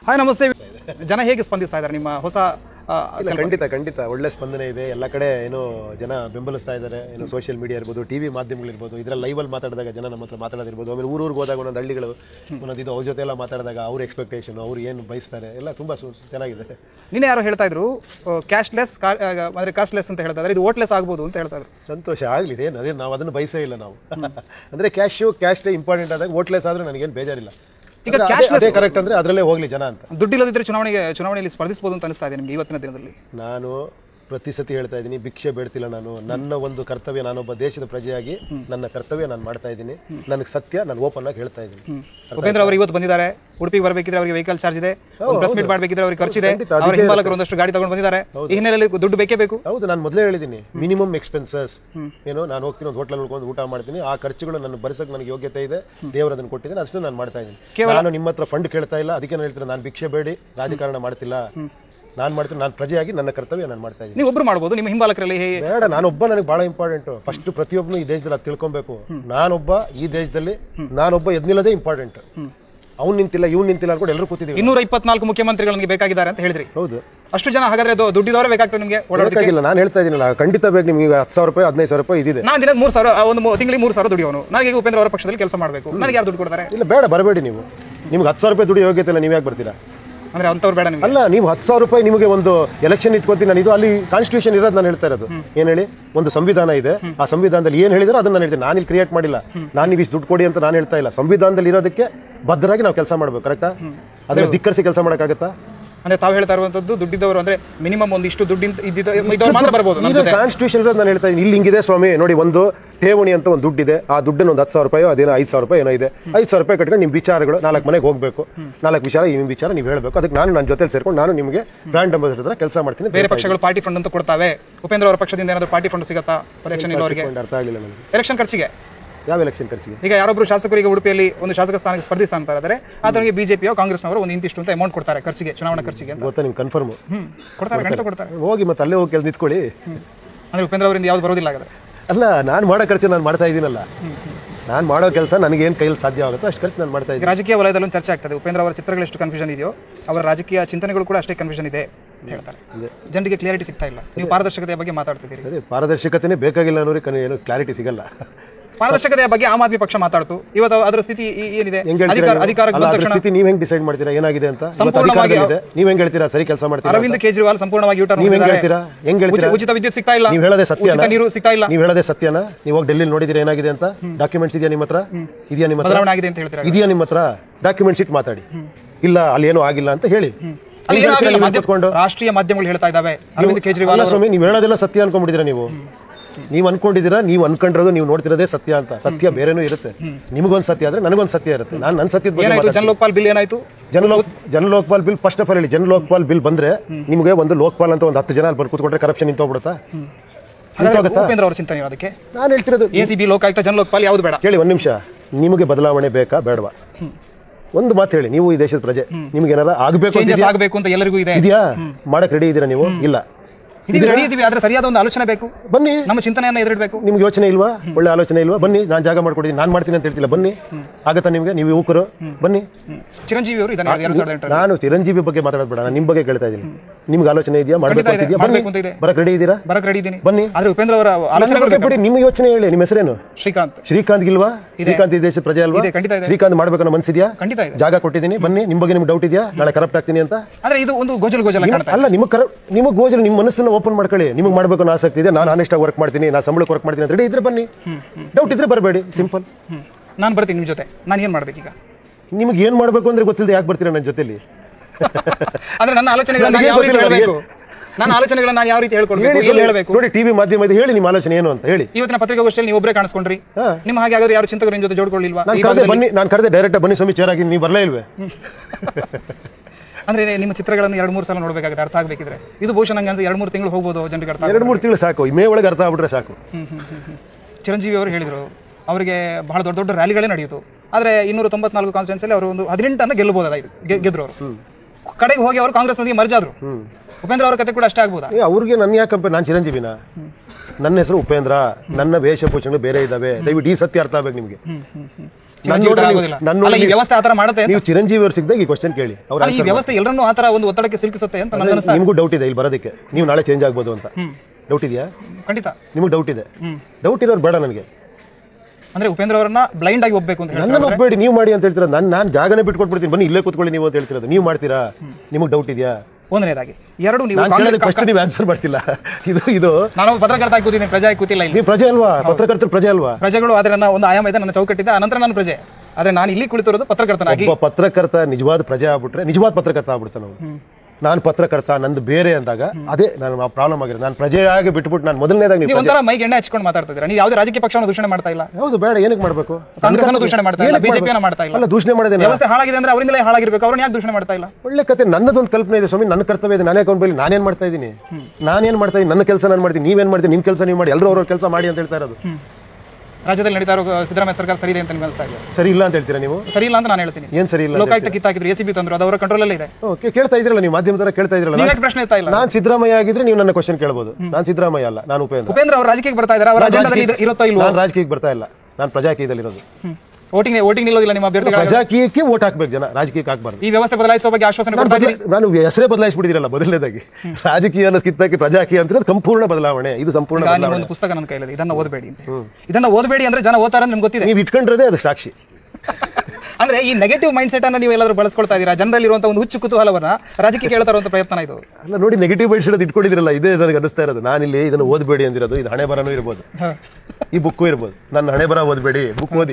Hi ನಮಸ್ತೆ ಜನ ಹೇಗೆ ಸ್ಪಂದಿಸ್ತಾ ಇದ್ದಾರೆ ನಿಮ್ಮ ಹೊಸ ಆ, ಇಲ್ಲ ಖಂಡಿತ ಖಂಡಿತ ಒಳ್ಳೆ ಸ್ಪಂದನೆ ಇದೆ ಎಲ್ಲ ಕಡೆ ಏನೋ ಜನ ಬೆಂಬಲಿಸ್ತಾ ಇದ್ದಾರೆ ಏನೋ ಸೋಷಿಯಲ್ ಮೀಡಿಯಾ ಇರ್ಬೋದು ಟಿವಿ ಮಾಧ್ಯಮಗಳಿರ್ಬೋದು ಇದ್ರಲ್ಲಿ ಲೈವಲ್ಲಿ ಮಾತಾಡಿದಾಗ ಜನ ನಮ್ಮ ಹತ್ರ ಮಾತಾಡೋದಿರ್ಬೋದು ಆಮೇಲೆ ಊರೂರಿಗೆ ಹೋದಾಗ ಒಂದೊಂದು ಹಳ್ಳಿಗಳು ಒಂದೊಂದು ಇದು ಅವ್ರ ಜೊತೆ ಎಲ್ಲ ಮಾತಾಡಿದಾಗ ಅವ್ರ ಎಕ್ಸ್ಪೆಕ್ಟೇಷನ್ ಅವ್ರು ಏನು ಬಯಸ್ತಾರೆ ಎಲ್ಲ ತುಂಬ ಸು- ಚೆನ್ನಾಗಿದೆ ನಿನ್ನೆ ಯಾರೋ ಹೇಳ್ತಾ ಇದ್ರು ಕ್ಯಾಶ್ಲೆಸ್ ಅಂದ್ರೆ ಕಾಸ್ಟ್ಲೆಸ್ ಅಂತ ಹೇಳ್ತಾ ಇದ್ದಾರೆ ಇದು ಓಟ್ಲೆಸ್ ಆಗ್ಬೋದು ಅಂತ ಹೇಳ್ತಾ ಇದ್ರು ಸಂತೋಷ ಆಗಲಿ ಏನು ಅದೇ ನಾವು ಅದನ್ನು ಬಯಸೇ ಇಲ್ಲ ನಾವು ಅಂದರೆ ಕ್ಯಾಶು ಕ್ಯಾಶ್ಟೇ ಇಂಪಾರ್ಟೆಂಟ್ ಆದಾಗ ವೋಟ್ಲೆಸ್ ಆದರೆ ನನಗೇನು ಬೇಜಾರಿಲ್ಲ ಈಗ ಅಂದ್ರೆ ಅದೇ- ಅದೇ ಕರೆಕ್ಟ್ ಅಂದರೆ ಅದರಲ್ಲೇ ಹೋಗಲಿ ಜನ ಅಂತ ದುಡ್ಡಿಲ್ಲದಿದ್ರೆ ಚುನಾವಣೆಗೆ ಚುನಾವಣೆಯಲ್ಲಿ ಸ್ಪರ್ಧಿಸಬಹುದು ಅಂತ ಅನಿಸ್ತಾ ಇದೆ ನಿಮಗೆ ಇವತ್ತಿನ ದಿನದಲ್ಲಿ ನಾನು ಪ್ರತಿ ಸತಿ ಹೇಳ್ತಾ ಇದ್ದೀನಿ ಭಿಕ್ಷೆ ಬೇಡ್ತಿಲ್ಲ ನಾನು ನನ್ನ ಒಂದು ಕರ್ತವ್ಯ ನಾನೊಬ್ಬ ದೇಶದ ಪ್ರಜೆಯಾಗಿ ನನ್ನ ಕರ್ತವ್ಯ ನಾನು ಮಾಡ್ತಾ ಇದ್ದೀನಿ ನನಗೆ ಸತ್ಯ ನಾನು ಓಪನ್ ಆಗಿ ಹೇಳ್ತಾ ಇದ್ದೀನಿ ಉಪೇಂದ್ರ ಅವರು ಇವತ್ತು ಬಂದಿದ್ದಾರೆ ಉಡುಪಿಗೆ ಬರಬೇಕಿದ್ರೆ ಅವರಿಗೆ ವೆಹಿಕಲ್ ಚಾರ್ಜ್ ಇದೆ ಪ್ರೆಸ್ ಮೀಟ್ ಮಾಡಬೇಕಿದ್ರೆ ಅವರಿಗೆ ಖರ್ಚಿದೆ ಖಂಡಿತ, ಅವರ ಹಿಂಬಾಲಕರು ಒಂದಷ್ಟು ಗಾಡಿ ತಗೊಂಡು ಬಂದಿದ್ದಾರೆ ಈ ಹಿನ್ನೆಲೆಯಲ್ಲಿ ದುಡ್ಡು ಬೇಕೇ ಬೇಕು ಹೌದು ನಾನು ಮೊದಲೇ ಹೇಳಿದ್ದೀನಿ ಮಿನಿಮಮ್ ಎಕ್ಸ್ಪೆನ್ಸಸ್ ಏನು ನಾನು ಹೋಗ್ತೀನಿ ಒಂದು ಹೋಟ್ಲಲ್ಲಿ ಉಳ್ಕೊಂಡು ಊಟ ಮಾಡ್ತೀನಿ ಆ ಖರ್ಚುಗಳು ನನ್ನ ಭರಿಸಕ್ಕೆ ನನಗೆ ಯೋಗ್ಯತೆ ಇದೆ ದೇವರು ಅದನ್ನು ಕೊಟ್ಟಿದ್ದೀನಿ ಅಷ್ಟು ನಾನು ಮಾಡ್ತಾ ಇದ್ದೀನಿ ನಾನು ನಿಮ್ಮ ಹತ್ರ ಫಂಡ್ ಕೇಳ್ತಾ ಇಲ್ಲ ಅದಕ್ಕೆ ನಾನು ಹೇಳ್ತೀನಿ ನಾನು ಭಿಕ್ಷೆ ಬೇಡಿ ರಾಜಕಾರಣ ಮಾಡ್ತಿಲ್ಲ ನಾನು ಮಾಡ್ತೀನಿ ನಾನು ಪ್ರಜೆಯಾಗಿ ನನ್ನ ಕರ್ತವ್ಯ ನಾನು ಮಾಡ್ತಾ ಇದ್ದೀನಿ ನೀವು ಒಬ್ರು ಮಾಡ್ಬೋದು ನಿಮ್ಮ ಹಿಂಬಾಲಕರಲ್ಲಿ ಹೇಗೆ ಬೇಡ ನಾನೊಬ್ಬ ನನಗೆ ಬಹಳ ಇಂಪಾರ್ಟೆಂಟ್ ಫಸ್ಟ್ ಪ್ರತಿಯೊಬ್ಬನು ಈ ದೇಶದಲ್ಲಿ ಅದು ತಿಳ್ಕೊಬೇಕು ನಾನೊಬ್ಬ ಈ ದೇಶದಲ್ಲಿ ನಾನೊಬ್ಬ ಎದ್ನಿಲ್ಲದೆ ಇಂಪಾರ್ಟೆಂಟ್ ಅವ್ನು ನಿಂತಿಲ್ಲ ಇವ್ನು ನಿಂತಿಲ್ಲ ಅನ್ಕೊಂಡು ಎಲ್ಲರೂ ಕೂತಿದ್ದೀವಿ ಇನ್ನೂರ ಇಪ್ಪತ್ನಾಲ್ಕು ಮುಖ್ಯಮಂತ್ರಿಗಳು ನನಗೆ ಬೇಕಾಗಿದ್ದಾರೆ ಅಂತ ಹೇಳಿದ್ರಿ ಹೌದು ಅಷ್ಟು ಜನ ಹಾಗಾದ್ರೆ ಅದು ದುಡ್ಡಿದವರೇ ಬೇಕಾಗ್ತದೆ ನಿಮಗೆ ಓಡಾಡೋದಕ್ಕೆ ಬೇಕಾಗಿಲ್ಲ ನಾನು ಹೇಳ್ತಾ ಇದ್ದೀನಲ್ಲ ಖಂಡಿತ ಬೇಕು ನಿಮಗೆ ಹತ್ತು ಸಾವಿರ ರೂಪಾಯಿ ಹದಿನೈದು ಸಾವಿರ ರೂಪಾಯಿ ಇದಿದೆ ನಾನು ದಿನಕ್ಕೆ ಮೂರು ಸಾವಿರ ಆ, ಒಂದು ತಿಂಗಳಿಗೆ ಮೂರು ಸಾವಿರ ದುಡಿಯೋನು ನನಗೆ ಈಗ ಉಪೇಂದ್ರ ಅವರ ಪಕ್ಷದಲ್ಲಿ ಕೆಲಸ ಮಾಡಬೇಕು ನನಗೆ ಯಾರು ದುಡ್ಡು ಕೊಡ್ತಾರೆ ಇಲ್ಲ ಬೇಡ ಬರಬೇಡಿ ನೀವು ನಿಮ್ಗೆ ಹತ್ತು ಸಾವಿರ ರೂಪಾಯಿ ದುಡಿ ಯೋಗ್ಯತೆ ಇಲ್ಲ ನೀವು ಯಾಕೆ ಬರ್ತೀರಾ ಅಂದ್ರೆ ಅಂಥವ್ರು ಬೇಡ ನಿಮಗೆ ಅಲ್ಲ ನೀವು ಹತ್ತು ಸಾವಿರ ರೂಪಾಯಿ ನಿಮಗೆ ಒಂದು ಎಲೆಕ್ಷನ್ ಇಟ್ಕೊತೀನಿ ನಾನು ಇದು ಅಲ್ಲಿ ಕಾನ್ಸ್ಟಿಟ್ಯೂಷನ್ ಇರೋದು ನಾನು ಹೇಳ್ತಾ ಇರೋದು ಏನು ಹೇಳಿ ಒಂದು ಸಂವಿಧಾನ ಇದೆ ಆ ಸಂವಿಧಾನದಲ್ಲಿ ಏನು ಹೇಳಿದ್ರೆ ಅದನ್ನ ನಾನು ಹೇಳ್ತೀನಿ ನಾನು ಇಲ್ಲಿ ಕ್ರಿಯೇಟ್ ಮಾಡಿಲ್ಲ ನಾನು ನೀವು ಇಷ್ಟು ದುಡ್ಡು ಕೊಡಿ ಅಂತ ನಾನು ಹೇಳ್ತಾ ಇಲ್ಲ ಸಂವಿಧಾನದಲ್ಲಿ ಇರೋದಕ್ಕೆ ಬದ್ಧರಾಗಿ ನಾವು ಕೆಲಸ ಮಾಡಬೇಕು ಕರೆಕ್ಟಾ ಅದನ್ನ ಧಿಕ್ಕರಿಸಿ ಕೆಲಸ ಮಾಡೋಕ್ಕಾಗತ್ತಾ ಅಂದ್ರೆ ತಾವು ಹೇಳ್ತಾ ಇರುವಂತದ್ದು ದುಡ್ಡಿದ್ದವರು ಅಂದ್ರೆ ಮಿನಿಮಮ್ ಒಂದಿಷ್ಟು ದುಡ್ಡಿಂದ ಇದ್ದಿದ್ದ ಇದ್ದವ್ರು ಮಾತ್ರ ಬರ್ಬೋದು ನಮ್ಮ ಜೊತೆ ಕಾನ್ಸ್ಟಿಟ್ಯೂಷನ್ ಇರೋದು ನಾನು ಹೇಳ್ತಾ ಇದ್ದೀನಿ ಇಲ್ಲಿ ಹಿಂಗಿದೆ ಸ್ವಾಮಿ ನೋಡಿ ಒಂದು ಠೇವಣಿ ಅಂತ ಒಂದು ದುಡ್ಡಿದೆ ಆ ದುಡ್ಡನ್ನು ಒಂದು ಹತ್ತು ಸಾವಿರ ರೂಪಾಯಿ ಅದೇನೋ ಐದು ಸಾವಿರ ರೂಪಾಯಿ ಏನೋ ಇದೆ ಐದು ಸಾವಿರ ರೂಪಾಯಿ ಕಟ್ಕೊಂಡು ನಿಮ್ಮ ವಿಚಾರಗಳು ನಾಲ್ಕು ಮನೆಗೆ ಹೋಗಬೇಕು ನಾಲ್ಕು ವಿಚಾರ ನಿಮ್ಮ ವಿಚಾರ ನೀವು ಹೇಳಬೇಕು ಅದಕ್ಕೆ ನಾನು ನನ್ನ ಜೊತೆ ಸೇರ್ಕೊಂಡು ನಾನು ನಿಮಗೆ ಬ್ರ್ಯಾಂಡ್ ಅಂಬಾಸಿಡರ್ ಹತ್ರ ಕೆಲಸ ಮಾಡ್ತೀನಿ ಬೇರೆ ಪಕ್ಷಗಳು ಪಾರ್ಟಿ ಫಂಡ್ ಅಂತ ಕೊಡ್ತಾವೆ ಉಪೇಂದ್ರ ಅವರ ಪಕ್ಷದಿಂದ ಏನಾದ್ರು ಪಾರ್ಟಿ ಫಂಡ್ ಸಿಗತ್ತಾ ಎಲೆಕ್ಷನ್ ಇಲ್ಲವರಿಗೆ ಕೊಂಡು ಅರ್ಥ ಆಗಲಿಲ್ಲ ನನಗೆ ಎಲೆಕ್ಷನ್ ಖರ್ಚಿಗೆ ಯಾವ ಎಲೆಕ್ಷನ್ ಕರೆಸಿಗೆ ಈಗ ಯಾರೊಬ್ರು ಶಾಸಕರಿಗೆ ಉಡುಪಿಯಲ್ಲಿ ಒಂದು ಶಾಸಕ ಸ್ಥಾನಕ್ಕೆ ಸ್ಪರ್ಧಿಸ್ತಾ ಅಂತ ಇದ್ದಾರೆ ಆತನಿಗೆ ಬಿಜೆಪಿಯೋ ಕಾಂಗ್ರೆಸ್ನವರು ಒಂದು ಇಂತಿಷ್ಟು ಅಂತ ಅಮೌಂಟ್ ಕೊಡ್ತಾರೆ ಖರ್ಚಿಗೆ ಚುನಾವಣಾ ಖರ್ಚಿಗೆ ಅಂತ ಗೊತ್ತಾ ನಿಮ್ಗೆ ಕನ್ಫರ್ಮ್ ಹ್ಮ್ ಕೊಡ್ತಾರೆ ಖಂಡಿತ ಕೊಡ್ತಾರೆ ಹೋಗಿ ಮತ್ತೆ ಅಲ್ಲೇ ಹೋಗಿ ಕೆಲಸ ನಿಂತ್ಕೊಳ್ಳಿ ಅಂದ್ರೆ ಉಪೇಂದ್ರ ಅವರಿಂದ ಯಾವ್ದು ಬರೋದಿಲ್ಲ ಹಾಗಾದ್ರೆ ಅಲ್ಲ ನಾನು ಮಾಡೋ ಖರ್ಚು ನಾನು ಮಾಡ್ತಾ ಇದ್ದೀನಲ್ಲ ನಾನು ಮಾಡೋ ಕೆಲಸ ನನಗೇನು ಕೈಯಲ್ಲಿ ಸಾಧ್ಯ ಆಗುತ್ತೋ ಅಷ್ಟು ಖರ್ಚು ನಾನು ಮಾಡ್ತಾ ಈಗ ಇದ್ದೀನಿ ರಾಜಕೀಯ ವಲಯದಲ್ಲೂ ಚರ್ಚೆ ಆಗ್ತದೆ ಉಪೇಂದ್ರ ಅವರ ಚಿತ್ರಗಳು ಎಷ್ಟು ಕನ್ಫ್ಯೂಷನ್ ಇದೆಯೋ ಅವರ ರಾಜಕೀಯ ಚಿಂತನೆಗಳು ಕೂಡ ಅಷ್ಟೇ ಕನ್ಫ್ಯೂಷನ್ ಇದೆ ಅಂತ ಹೇಳ್ತಾರೆ ಜನರಿಗೆ ಕ್ಲಿಯರಿಟಿ ಸಿಗ್ತಾ ಇಲ್ಲ ನೀವು ಪಾರದರ್ಶಕತೆಯ ಬಗ್ಗೆ ಮಾತಾಡ್ತಿದ್ದೀರಿ ಅದೇ ಪಾರದರ್ಶಕತೆನೇ ಬೇಕಾಗಿಲ್ಲ ಅನ್ನೋರಿಗೆ ಕನ್- ಏನು ಕ್ಲಾರಿಟಿ ಸಿಗಲ್ಲ ಪಾರದರ್ಶಕತೆಯ ಬಗ್ಗೆ ಆಮ್ ಆದ್ಮಿ ಪಕ್ಷ ಮಾತಾಡ್ತು ಇವತ್ತು ಅದರ ಸ್ಥಿತಿ ಈ- ಏನಿದೆ ಹೆಂಗ್ ಹೇಳ್ತೀರಾ ಅಧಿಕಾರ ನೀವು? ಅಧಿಕಾರಕ್ಕೆ ಅಲ್ಲ, ಬಂದ ಅದ್ರ ತಕ್ಷಣ ಸ್ಥಿತಿ ನೀವ್ ಹೆಂಗ್ ಡಿಸೈಡ್ ಮಾಡ್ತೀರಾ ಏನಾಗಿದೆ ಅಂತ ಇವತ್ತು ಸಂಪೂರ್ಣವಾಗಿ ಅಧಿಕಾರದಲ್ಲಿದೆ ನೀವ್ ಹೆಂಗ್ ಹೇಳ್ತೀರಾ ಸರಿ ಕೆಲಸ ಮಾಡ್ತೀರಾ ಅರವಿಂದ್ ಕೇಜ್ರಿವಾಲ್ ಸಂಪೂರ್ಣವಾಗಿ ಯೂಟರ್ನ್ ನೀವ್ ಹೆಂಗ್ ಹೇಳ್ತೀರಾ ಹೆಂಗ್ ಹೇಳ್ತೀರಾ ಉಚಿತ ವಿದ್ಯುತ್ ಸಿಗ್ತಾ ಇಲ್ಲ ನೀವ್ ಹೇಳೋದೇ ಸತ್ಯನಾ? ಉಚಿತ ನೀರು ಸಿಗ್ತಾ ಇಲ್ಲ ನೀವ್ ಹೇಳೋದೇ ಸತ್ಯನಾ ನೀವು ಹೋಗಿ ಡೆಲ್ಲಿ ನೋಡಿದಿರಾ ಏನಾಗಿದೆ ಅಂತ ಡಾಕ್ಯುಮೆಂಟ್ಸ್ ಇದೆಯಾ ನಿಮ್ಮ ಹತ್ರ ಇದೆಯಾ ನಿಮ್ಮ ಹತ್ರ ಬದಲಾವಣೆ ಆಗಿದೆ ಅಂತ ಹೇಳ್ತೀರಾ ಇದೆಯಾ ನಿಮ್ಮ ಹತ್ರ ಡಾಕ್ಯುಮೆಂಟ್ಸ್ ಇಟ್ಟು ಮಾತಾಡಿ ಇಲ್ಲ ಅಲ್ಲಿ ಏನೂ ಆಗಿಲ್ಲ ಅಂತ ಹೇಳಿ ಅಲ್ಲಿ ನೀವ್ ಏನೂ ಹೇಳ್ತೀರಾ ಆಗಿಲ್ಲ, ನೀವು ಮಾಧ್ಯಮ- ಕೂತ್ಕೊಂಡು ರಾಷ್ಟ್ರೀಯ ಮಾಧ್ಯಮಗಳು ಹೇಳ್ತಾ ಇದ್ದಾವೆ ಅರವಿಂದ್ ಕೇಜ್ರಿವಾಲ್ ಅಲ್ಲ ಸ್ವಾಮಿ ನೀವು ಹೇಳೋದೆಲ್ಲ ಸತ್ಯ ಅನ್ಕೊಂಡ್ಬಿಟ್ಟಿದ್ದೀರಾ ನೀವು ನೀವು ಅನ್ಕೊಂಡಿದ್ದೀರಾ ನೀವು ಅನ್ಕೊಂಡಿರೋದು ನೀವು ನೋಡ್ತಿರೋದೇ ಸತ್ಯ ಅಂತ ಸತ್ಯ ಬೇರೆನೂ ಇರುತ್ತೆ ನಿಮಗೊಂದು ಸತ್ಯ ಆದ್ರೆ ನನಗೊಂದು ಸತ್ಯ ಇರುತ್ತೆ ನಾನು ನನ್ನ ಸತ್ಯದ ಬಗ್ಗೆ ಏನಾಯ್ತು ಜನ್ ಲೋಕಪಾಲ್ ಬಿಲ್ ಏನಾಯ್ತು Janlok Janlokpal bill first of all ಹೇಳಿ ಜನಲೋಕ್ಪಾಲ್ ಬಿಲ್ ಬಂದ್ರೆ ನಿಮಗೆ ಒಂದು ಲೋಕ್ಪಾಲ್ ಅಂತ ಒಂದು ಹತ್ತು ಜನ ಅಲ್ಲಿ ಬಂದು ಕೂತ್ಕೊಂಡ್ರೆ ಕರಪ್ಷನ್ ನಿಂತೋಗ್ಬಿಡುತ್ತಾ ನಿಂತೋಗುತ್ತಾ ಉಪೇಂದ್ರ ಅವರ ಚಿಂತನೆ ಅದಕ್ಕೆ ನಾನು ಹೇಳ್ತಿರೋದು A C B Lokayukta Jan Lokpal ಯಾವ್ದು ಬೇಡ ಕೇಳಿ ಒಂದು ನಿಮಿಷ ನಿಮಗೆ ಬದಲಾವಣೆ ಬೇಕಾ ಬೇಡವಾ ಒಂದು ಮಾತು ಹೇಳಿ ನೀವು ಈ ದೇಶದ ಪ್ರಜೆ ನಿಮ್ಗೆ ಏನಾರ ಆಗಬೇಕು ಚೇಂಜಸ್ ಆಗಬೇಕು ಅಂತ ಎಲ್ಲರಿಗೂ ಇದೆ ಇದೆಯಾ ಮಾಡಕ್ ರೆಡಿ ಇದ್ದೀರಾ ನೀವು ಇಲ್ಲ ಇದೀವಿ ರೆಡಿ ಇದೀವಿ ಆದ್ರೆ ಸರಿಯಾದ ಒಂದು ಆಲೋಚನೆ ಬೇಕು ಬನ್ನಿ ನಮ್ಮ ಚಿಂತನೆಯನ್ನ ಎದುರಿಡಬೇಕು ನಿಮ್ಗೆ ಯೋಚನೆ ಇಲ್ವಾ ಒಳ್ಳೆ ಆಲೋಚನೆ ಇಲ್ವಾ ಬನ್ನಿ ನಾನು ಜಾಗ ಮಾಡ್ಕೊಡ್ತೀನಿ ನಾನು ಮಾಡ್ತೀನಿ ಅಂತ ಹೇಳ್ತಿಲ್ಲ ಬನ್ನಿ ಆಗತ್ತಾ ನಿಮಗೆ ನೀವು ಯುವಕರು ಬನ್ನಿ ಚಿರಂಜೀವಿ ಅವರು ಇದನ್ನ ಎರಡ್ ಸಾವಿರದ ಎಂಟರಲ್ಲಿ ನಾನು ಚಿರಂಜೀವಿ ಬಗ್ಗೆ ಮಾತಾಡೋದು ಬೇಡ ನಾನು ನಿಮ್ಮ ಬಗ್ಗೆ ಕೇಳ್ತಾ ಇದ್ದೀನಿ ನಿಮ್ಗೆ ಆಲೋಚನೆ ಇದೆಯಾ ಮಾಡಬೇಕು ಖಂಡಿತ ಇದೆ, ಅಂತಿದ್ಯಾ ಬನ್ನಿ ಮಾಡ್ಬೇಕು ಅಂತ ಇದೆ. ಬರಕ್ ರೆಡಿ ಇದ್ದೀರಾ ಬರಕ್ ರೆಡಿ ಇದ್ದೀನಿ ಬನ್ನಿ ಆದ್ರೆ ಉಪೇಂದ್ರ ಅವರ ಆಲೋಚನೆ ನನ್ನ ಬಗ್ಗೆ ಬಿಡಿ ನಿಮ್ಮ ಯೋಚನೆ ಹೇಳಿ ನಿಮ್ಮ ಹೆಸರೇನು ಶ್ರೀಕಾಂತ್ ಶ್ರೀಕಾಂತ್ ಗಿಲ್ವಾ ಶ್ರೀಕಾಂತ್ ಈ ದೇಶದ ಪ್ರಜೆ ಅಲ್ವಾ ಇದೆ, ಖಂಡಿತ ಇದೆ. ಶ್ರೀಕಾಂತ್ ಮಾಡ್ಬೇಕನ್ನೋ ಮನ್ಸಿದ್ಯಾ ಖಂಡಿತ ಇದೆ ಜಾಗ ಕೊಟ್ಟಿದ್ದೀನಿ ಬನ್ನಿ ನಿಮ್ಮ ಬಗ್ಗೆ ನಿಮ್ಗೆ ಡೌಟ್ ಇದೆಯಾ ನಾಳೆ ಕರಪ್ಟ್ ಆಗ್ತೀನಿ ಅಂತ ಆದ್ರೆ ಇದು ಒಂದು ಗೋಜಲ್ ಗೋಜಲ ಕಾಣ್ತಾ ಅಲ್ಲ ನಿಮಗೆ ಕರ ನಿಮಗೆ ಗೋಜಲು ನಿಮ್ಮ ಮನಸ್ಸನ್ನು ಓಪನ್ ಮಾಡ್ಕೊಳ್ಳಿ ನಿಮಗೆ ಮಾಡಬೇಕು ಅನ್ನೋ ಆಸಕ್ತಿ ಇದೆ ನಾನು ಆನೆಸ್ಟ್ ಆಗಿ ವರ್ಕ್ ಮಾಡ್ತೀನಿ ನಾನು ಸಂಬಳಕ್ಕೆ ವರ್ಕ್ ಮಾಡ್ತೀನಿ ಅಂತ ರೆಡಿ ಇದ್ರೆ ಬನ್ನಿ ಡೌಟ್ ಇದ್ರೆ ಬರಬೇಡಿ ಸಿಂಪಲ್ ಹ್ಮ್ ನಾನು ಬರ್ತೀನಿ ನಿಮ್ಮ ಜೊತೆ ನಾನು ಏನ್ ಮಾಡ್ಬೇಕೀಗ ನಿಮ್ಗೆ ಏನು ಮಾಡಬೇಕು ಅಂದ್ರೆ ಗೊತ್ತಿಲ್ಲದೆ ಯಾಕೆ ಬರ್ತೀರಾ ನನ್ನ ಜೊತೆಲಿ ಅಂದ್ರೆ ನನ್ನ ಆಲೋಚನೆಗಳನ್ನ ನಾನು ನನಗೆ ಯಾವ ರೀತಿ ಗೊತ್ತಿಲ್ಲ ಹೇಳ್ಬೇಕು ನನ್ನ ಆಲೋಚನೆಗಳನ್ನ ನಾನು ಯಾವ ರೀತಿ ಹೇಳ್ಕೊಳ್ಬೇಕು ಹೇಳಿ ಎಲ್ಲಿ ಸ್ವಲ್ಪ ಹೇಳ್ಬೇಕು ನೋಡಿ ಟಿವಿ ಮಾಧ್ಯಮ ಇದೆ ಹೇಳಿ ನಿಮ್ಮ ಆಲೋಚನೆ ಏನು ಅಂತ ಹೇಳಿ ಇವತ್ತಿನ ಪತ್ರಿಕಾಗೋಷ್ಠಿಯಲ್ಲಿ ನೀವು ಒಬ್ಬರೇ ಕಾಣಿಸ್ಕೊಂಡ್ರಿ ಹಾ. ನಿಮ್ಮ ಹಾಗೆ ಯಾರು ಯಾರು ಚಿಂತಕರು ನಿಮ್ಮ ಜೊತೆ ಜೋಡ್ಕೊಳ್ಳಿಲ್ವಾ ನಾನು ಈ ಕರೆದೆ ಭಾಗದಲ್ಲಿ? ಬನ್ನಿ ನಾನು ಕರೆದೆ ಡೈರೆಕ್ಟ್ ಬನ್ನಿ ಸ್ವಾಮಿ ಚೇರ್ ಆಗಿ ನೀವು ಬರಲೇ ಇಲ್ವೇ ಅಂದ್ರೆ ನಿಮ್ಮ ಚಿತ್ರಗಳನ್ನು ಎರಡು ಮೂರು ಸಲ ನೋಡಬೇಕಾಗುತ್ತೆ ಅರ್ಥ ಆಗಬೇಕಿದ್ರೆ ಇದು ಬಹುಶಃ ನಂಗೆ ಅನ್ಸ ಎರಡು ಮೂರು ತಿಂಗಳು ಹೋಗ್ಬೋದು ಜನರಿಗೆ ಅರ್ಥ ಎರಡು ಮೂರು ತಿಂಗಳು ಸಾಕು ಈ ಮೇ ಒಳಗೆ ಅರ್ಥ ಆಗ್ಬಿಟ್ರೆ ಸಾಕು ಹ್ಮ್, ಹ್ಮ್, ಹ್ಮ್, ಹ್ಮ್. ಚಿರಂಜೀವಿ ಅವರು ಹೇಳಿದರು ಅವರಿಗೆ ಬಹಳ ದೊಡ್ಡ ದೊಡ್ಡ ರ್ಯಾಲಿಗಳೇ ನಡೆಯಿತು ಆದರೆ ಇನ್ನೂರ ತೊಂಬತ್ನಾಲ್ಕು ಕಾನ್ಸ್ಟಿಟ್ಯೂನ್ಸಲ್ಲಿ ಅವರು ಒಂದು ಹದಿನೆಂಟನ್ನು ಗೆಲ್ಲಬಹುದಾಯಿತು ಗೆದ್ರು ಅವರು ಕಡೆಗೆ ಹೋಗಿ ಅವರು ಕಾಂಗ್ರೆಸ್ನೊಂದಿಗೆ ಮರ್ಜ್ ಆದ್ರು ಉಪೇಂದ್ರ ಅವರ ಕತೆ ಕೂಡ ಅಷ್ಟೇ ಆಗ್ಬೋದಾ ಏ ಅವ್ರಿಗೆ ನನ್ನ ಯಾಕೆ ಕಂಪೇರ್ ನಾನು ಚಿರಂಜೀವಿನ ನನ್ನ ಹೆಸರು ಉಪೇಂದ್ರ ನನ್ನ ವೇಷಭೂಷಣಗಳು ಬೇರೆ ಇದ್ದಾವೆ ದಯವಿಟ್ಟು ಈ ಸತ್ಯ ಅರ್ಥ ಆಗ್ಬೇಕು ನಿಮಗೆ ಚಿರಂಜೀವಿ ನೋಡ್ರಿ ನೀವು- ಆಗೋದಿಲ್ಲ. ನನ್ನ ಅಲ್ಲ, ಈ ನೋಡಿ ವ್ಯವಸ್ಥೆ ಆತರ ಮಾಡುತ್ತೆ ಅಂತ. ನೀವು ಚಿರಂಜೀವಿ ಅವ್ರು ಸಿಕ್ಕಿದಾಗ ಈ ಕ್ವಶನ್ ಕೇಳಿ ಅವ್ರ ಅಲ್ಲ, ಈ ವ್ಯವಸ್ಥೆ ಎಲ್ಲರನ್ನೂ ಆತರ ಒಂದು ಒತ್ತಡಕ್ಕೆ ಸಿಲುಕಿಸುತ್ತೆ ಅಂತ ನನಗೆ ಅನಿಸ್ತಾ ನಿಮಗೂ ಡೌಟ್ ಇದೆ ಇಲ್ಲಿ ಬರೋದಕ್ಕೆ ನೀವು ನಾಳೆ ಚೇಂಜ್ ಆಗ್ಬೋದು ಅಂತ ಡೌಟ್ ಇದೆಯಾ ಖಂಡಿತ ನಿಮಗೆ ಡೌಟ್ ಇದೆ ಹ್ಮ್. ಡೌಟ್ ಇರೋರು ಬೇಡ ನನಗೆ ಅಂದ್ರೆ ಉಪೇಂದ್ರ ಅವರನ್ನ ಬ್ಲೈಂಡ್ ಆಗಿ ಒಪ್ಬೇಕು ಅಂತ ಹೇಳ್ತಾರೆ ನನ್ನನ್ನು ಒಪ್ಪಬೇಡಿ ನೀವು ಮಾಡಿ ಅಂತ ಹೇಳ್ತೀರಾ ನಾನು ನಾನು ಜಾಗನೇ ಬಿಟ್ಕೊಟ್ಬಿಡ್ತೀನಿ ಬನ್ನಿ ಇಲ್ಲೇ ಕೂತ್ಕೊಳ್ಳಿ ನೀವು ಅಂತ ಹೇಳ್ತಿರೋದು ನೀವು ಮಾಡ್ತೀರಾ ನಿಮಗೆ ಡೌಟ್ ಇದೆಯಾ ಒಂದನೇದಾಗಿ ಎರಡು ನೀವು ನಾನು ಕಾಂಗ್ರೆಸ್- ಕೇಳಿದ ಫಸ್ಟ್ ನೀವು ಆನ್ಸರ್ ಮಾಡ್ತಿಲ್ಲ ಇದು ಇದು ನಾನು ಪತ್ರಕರ್ತ ಆಗಿ ಕೂತಿದ್ದೀನಿ ಪ್ರಜೆ ಆಗಿ ಕೂತಿಲ್ಲ ಇಲ್ಲಿ ನೀವು ಪ್ರಜೆ ಅಲ್ವಾ ಪತ್ರಕರ್ತರು ಪ್ರಜೆ ಅಲ್ವಾ ಪ್ರಜೆಗಳು ಆದ್ರೆ ನನ್ನ ಒಂದು ಆಯಾಮ ಇದೆ ನನ್ನ ಚೌಕಟ್ಟಿದೆ ಆನಂತರ ನಾನು ಪ್ರಜೆ ಆದ್ರೆ ನಾನು ಇಲ್ಲಿ ಕುಳಿತಿರೋದು ಪತ್ರಕರ್ತನಾಗಿ ಒಬ್ಬ ಪತ್ರಕರ್ತ ನಿಜವಾದ ಪ್ರಜೆ ಆಗ್ಬಿಟ್ರೆ ನಿಜವಾದ ಪತ್ರಕರ್ತ ಆಗ್ಬಿಡ್ತಾನೆ ಅವನು ನಾನು ಪತ್ರಕರ್ತ ನಂದು ಬೇರೆ ಅಂದಾಗ ಅದೇ ನಾನು ಪ್ರಾಬ್ಲಮ್ ಆಗಿರೋದು ನಾನು ಪ್ರಜೆಯಾಗಿ ಬಿಟ್ಬಿಟ್ಟು ನಾನು ಮೊದಲನೇದಾಗಿ ನೀವು ನೀವು ಒಂಥರ ಮೈಗೆ ಎಣ್ಣೆ ಹಚ್ಕೊಂಡು ಮಾತಾಡ್ತಾ ಇದ್ದೀರಾ ನೀವು ಯಾವುದೇ ರಾಜಕೀಯ ಪಕ್ಷವನ್ನು ದೂಷಣೆ ಮಾಡ್ತಾ ಇಲ್ಲ ಹೌದು ಬೇಡ ಏನಕ್ಕೆ ಮಾಡಬೇಕು ಕಾಂಗ್ರೆಸ್ ದೂಷಣೆ ಮಾಡ್ತಾ ಇಲ್ಲ ಬಿಜೆಪಿಯನ್ನು ಮಾಡ್ತಾ ಇಲ್ಲ ಅಲ್ಲ ದೂಷಣೆ ಮಾಡೋದೇನ ವ್ಯವಸ್ಥೆ ಹಾಳಾಗಿದೆ ಅಂದ್ರೆ ಅವರಿಂದಲೇ ಹಾಳಾಗಿರ್ಬೇಕು ಅವ್ರನ್ನ ಯಾಕೆ ದೂಷಣೆ ಮಾಡ್ತಾ ಇಲ್ಲ ಒಳ್ಳೆ ಕತೆ ನನ್ನದೊಂದು ಕಲ್ಪನೆ ಇದೆ ಸ್ವಾಮಿ ನನ್ನ ಕರ್ತವ್ಯ ಇದೆ ನಾನೇ ಅಕೌಂಟ್ ಬೈಲಿ ನಾನೇನ್ ಮಾಡ್ತಾ ಇದ್ದೀನಿ ನಾನೇನ್ ಮಾಡ್ತಾ ಇದ್ದೀನಿ ನನ್ನ ಕೆಲಸ ನಾನು ಮಾಡ್ತೀನಿ ನೀವೇನ್ ಮಾಡ್ತೀನಿ ನಿಮ್ಮ ಕೆಲಸ ನೀವು ಮಾಡಿ ಎಲ್ಲರೂ ಅವ್ರವ್ರ ಕೆಲಸ ಮಾಡಿ ಅಂತ ಹೇಳ್ತಾ ಇರೋದು ರಾಜ್ಯದಲ್ಲಿ ನಡೀತಾ ಇರೋ ಸಿದ್ದರಾಮಯ್ಯ ಸರ್ಕಾರ ಸರಿ ಇದೆ ಅಂತ ನಿಮ್ಗೆ ಅನಿಸ್ತಾ ಇದೆ ಸರಿ ಇಲ್ಲ ಅಂತ ಹೇಳ್ತೀರಾ ನೀವು ಸರಿ ಇಲ್ಲ ಅಂತ ನಾನು ಹೇಳ್ತೀನಿ ಏನ್ ಸರಿ ಇಲ್ಲ ಲೋಕಾಯುಕ್ತ ಕಿತ್ತಾಕಿದ್ರು ಎಸಿಬಿ ತಂದ್ರು ಅದು ಅವರ ಕಂಟ್ರೋಲ್ ಅಲ್ಲೇ ಇದೆ ಓಕೆ ಕೇಳ್ತಾ ಇದ್ರಲ್ಲ ನೀವು ಮಾಧ್ಯಮ ತರ ಕೇಳ್ತಾ ಇದ್ರಲ್ಲ ನೀವು ಯಾಕೆ ಪ್ರಶ್ನೆ ಇರ್ತಾ ಇಲ್ಲ ನಾನು ಸಿದ್ದರಾಮಯ್ಯ ಆಗಿದ್ರೆ ನೀವು ನನ್ನ ಕ್ವಶನ್ ಕೇಳ್ಬೋದು ನಾನು ಸಿದ್ದರಾಮಯ್ಯ ಅಲ್ಲ ನಾನು ಉಪೇಂದ್ರ ಉಪೇಂದ್ರ ಅವರು ರಾಜಕೀಯಕ್ಕೆ ಬರ್ತಾ ಇದ್ದಾರೆ ಅವರ ಅಜೆಂಡಾದಲ್ಲಿ ಇದು ಇರುತ್ತೋ ಇಲ್ವೋ ನಾನು ರಾಜಕೀಯಕ್ಕೆ ಬರ್ತಾ ಇಲ್ಲ ನಾನು ಪ್ರಜಾಕೀಯದಲ್ಲಿ ಇರೋದು ವೋಟಿಂಗ್ ವೋಟಿಂಗ್ ನಿಲ್ಲೋದಿಲ್ಲ ನಿಮ್ಮ ಅಭ್ಯರ್ಥಿಗಳ ಪ್ರಜಾಕೀಯಕ್ಕೆ ಓಟ್ ಹಾಕ್ಬೇಕು ಜನ ರಾಜಕೀಯಕ್ಕೆ ಹಾಕ್ಬಾರ್ದು ಈ ವ್ಯವಸ್ಥೆ ಬದಲಾಯಿಸುವ ಬಗ್ಗೆ ಆಶ್ವಾಸನೆ ನಾನು ಕೊಡ್ತಾ ಇದ್ದೀರಿ ಬದಲ- ನಾನು ಹೆಸರೇ ಬದಲಾಯಿಸ್ಬಿಟ್ಟಿರಲ್ಲ ಮೊದಲನೇದಾಗಿ ರಾಜಕೀಯ ಅನ್ನೋದು ಕಿತ್ತಾಕಿ ಪ್ರಜಾಕೀಯ ಅಂತ ಸಂಪೂರ್ಣ ಬದಲಾವಣೆ ಇದು ಸಂಪೂರ್ಣ ಈಗ ಬದಲಾವಣೆ ನಿಮ್ಮೊಂದು ಪುಸ್ತಕ ನನ್ನ ಕೈಲಿದೆ ಇದನ್ನ ಓದಬೇಡಿ ಅಂತ ಇದನ್ನ ಓದಬೇಡಿ ಅಂದ್ರೆ ಜನ ಓದ್ತಾರೆ ಅಂತ ನಿಮ್ಗೆ ಗೊತ್ತಿದೆ ನೀವು ಇಟ್ಕೊಂಡ್ರದೇ ಅದು ಸಾಕ್ಷಿ ಅಂದ್ರೆ ಈ ನೆಗೆಟಿವ್ ಮೈಂಡ್ ಸೆಟ್ ಅನ್ನ ನೀವು ಎಲ್ಲಾದ್ರೂ ಬಳಸ್ಕೊಳ್ತಾ ಇದ್ದೀರಾ ಜನರಲ್ಲಿ ಇರುವಂತ ಒಂದು ಹುಚ್ಚು ಕುತೂಹಲವನ್ನ ರಾಜಕೀಯ ಕೇಳ್ತಾ ಇರುವಂತ ಪ್ರಯತ್ನ ಇದು ಅಲ್ಲ ನೋಡಿ ನೆಗೆಟಿವ್ ಬೈಟ್ಸ್ ಇರೋದು ಇಟ್ಕೊಂಡಿದ್ರಲ್ಲ ಇದೇ ನನಗೆ ಅನಿಸ್ತಾ ಇರೋದು ನಾನಿಲ್ಲಿ ಇದನ್ನು ಓದಬೇಡಿ ಅಂದಿರೋದು ಇದು ಹಣೆ ಬರನೂ ಇರ್ಬೋದು ಹ. ಈ ಬುಕ್ಕು ಇರ್ಬೋದು ನನ್ನ ಹಣೆ ಬರ ಓದಬೇಡಿ ಬುಕ್ ಓದಿ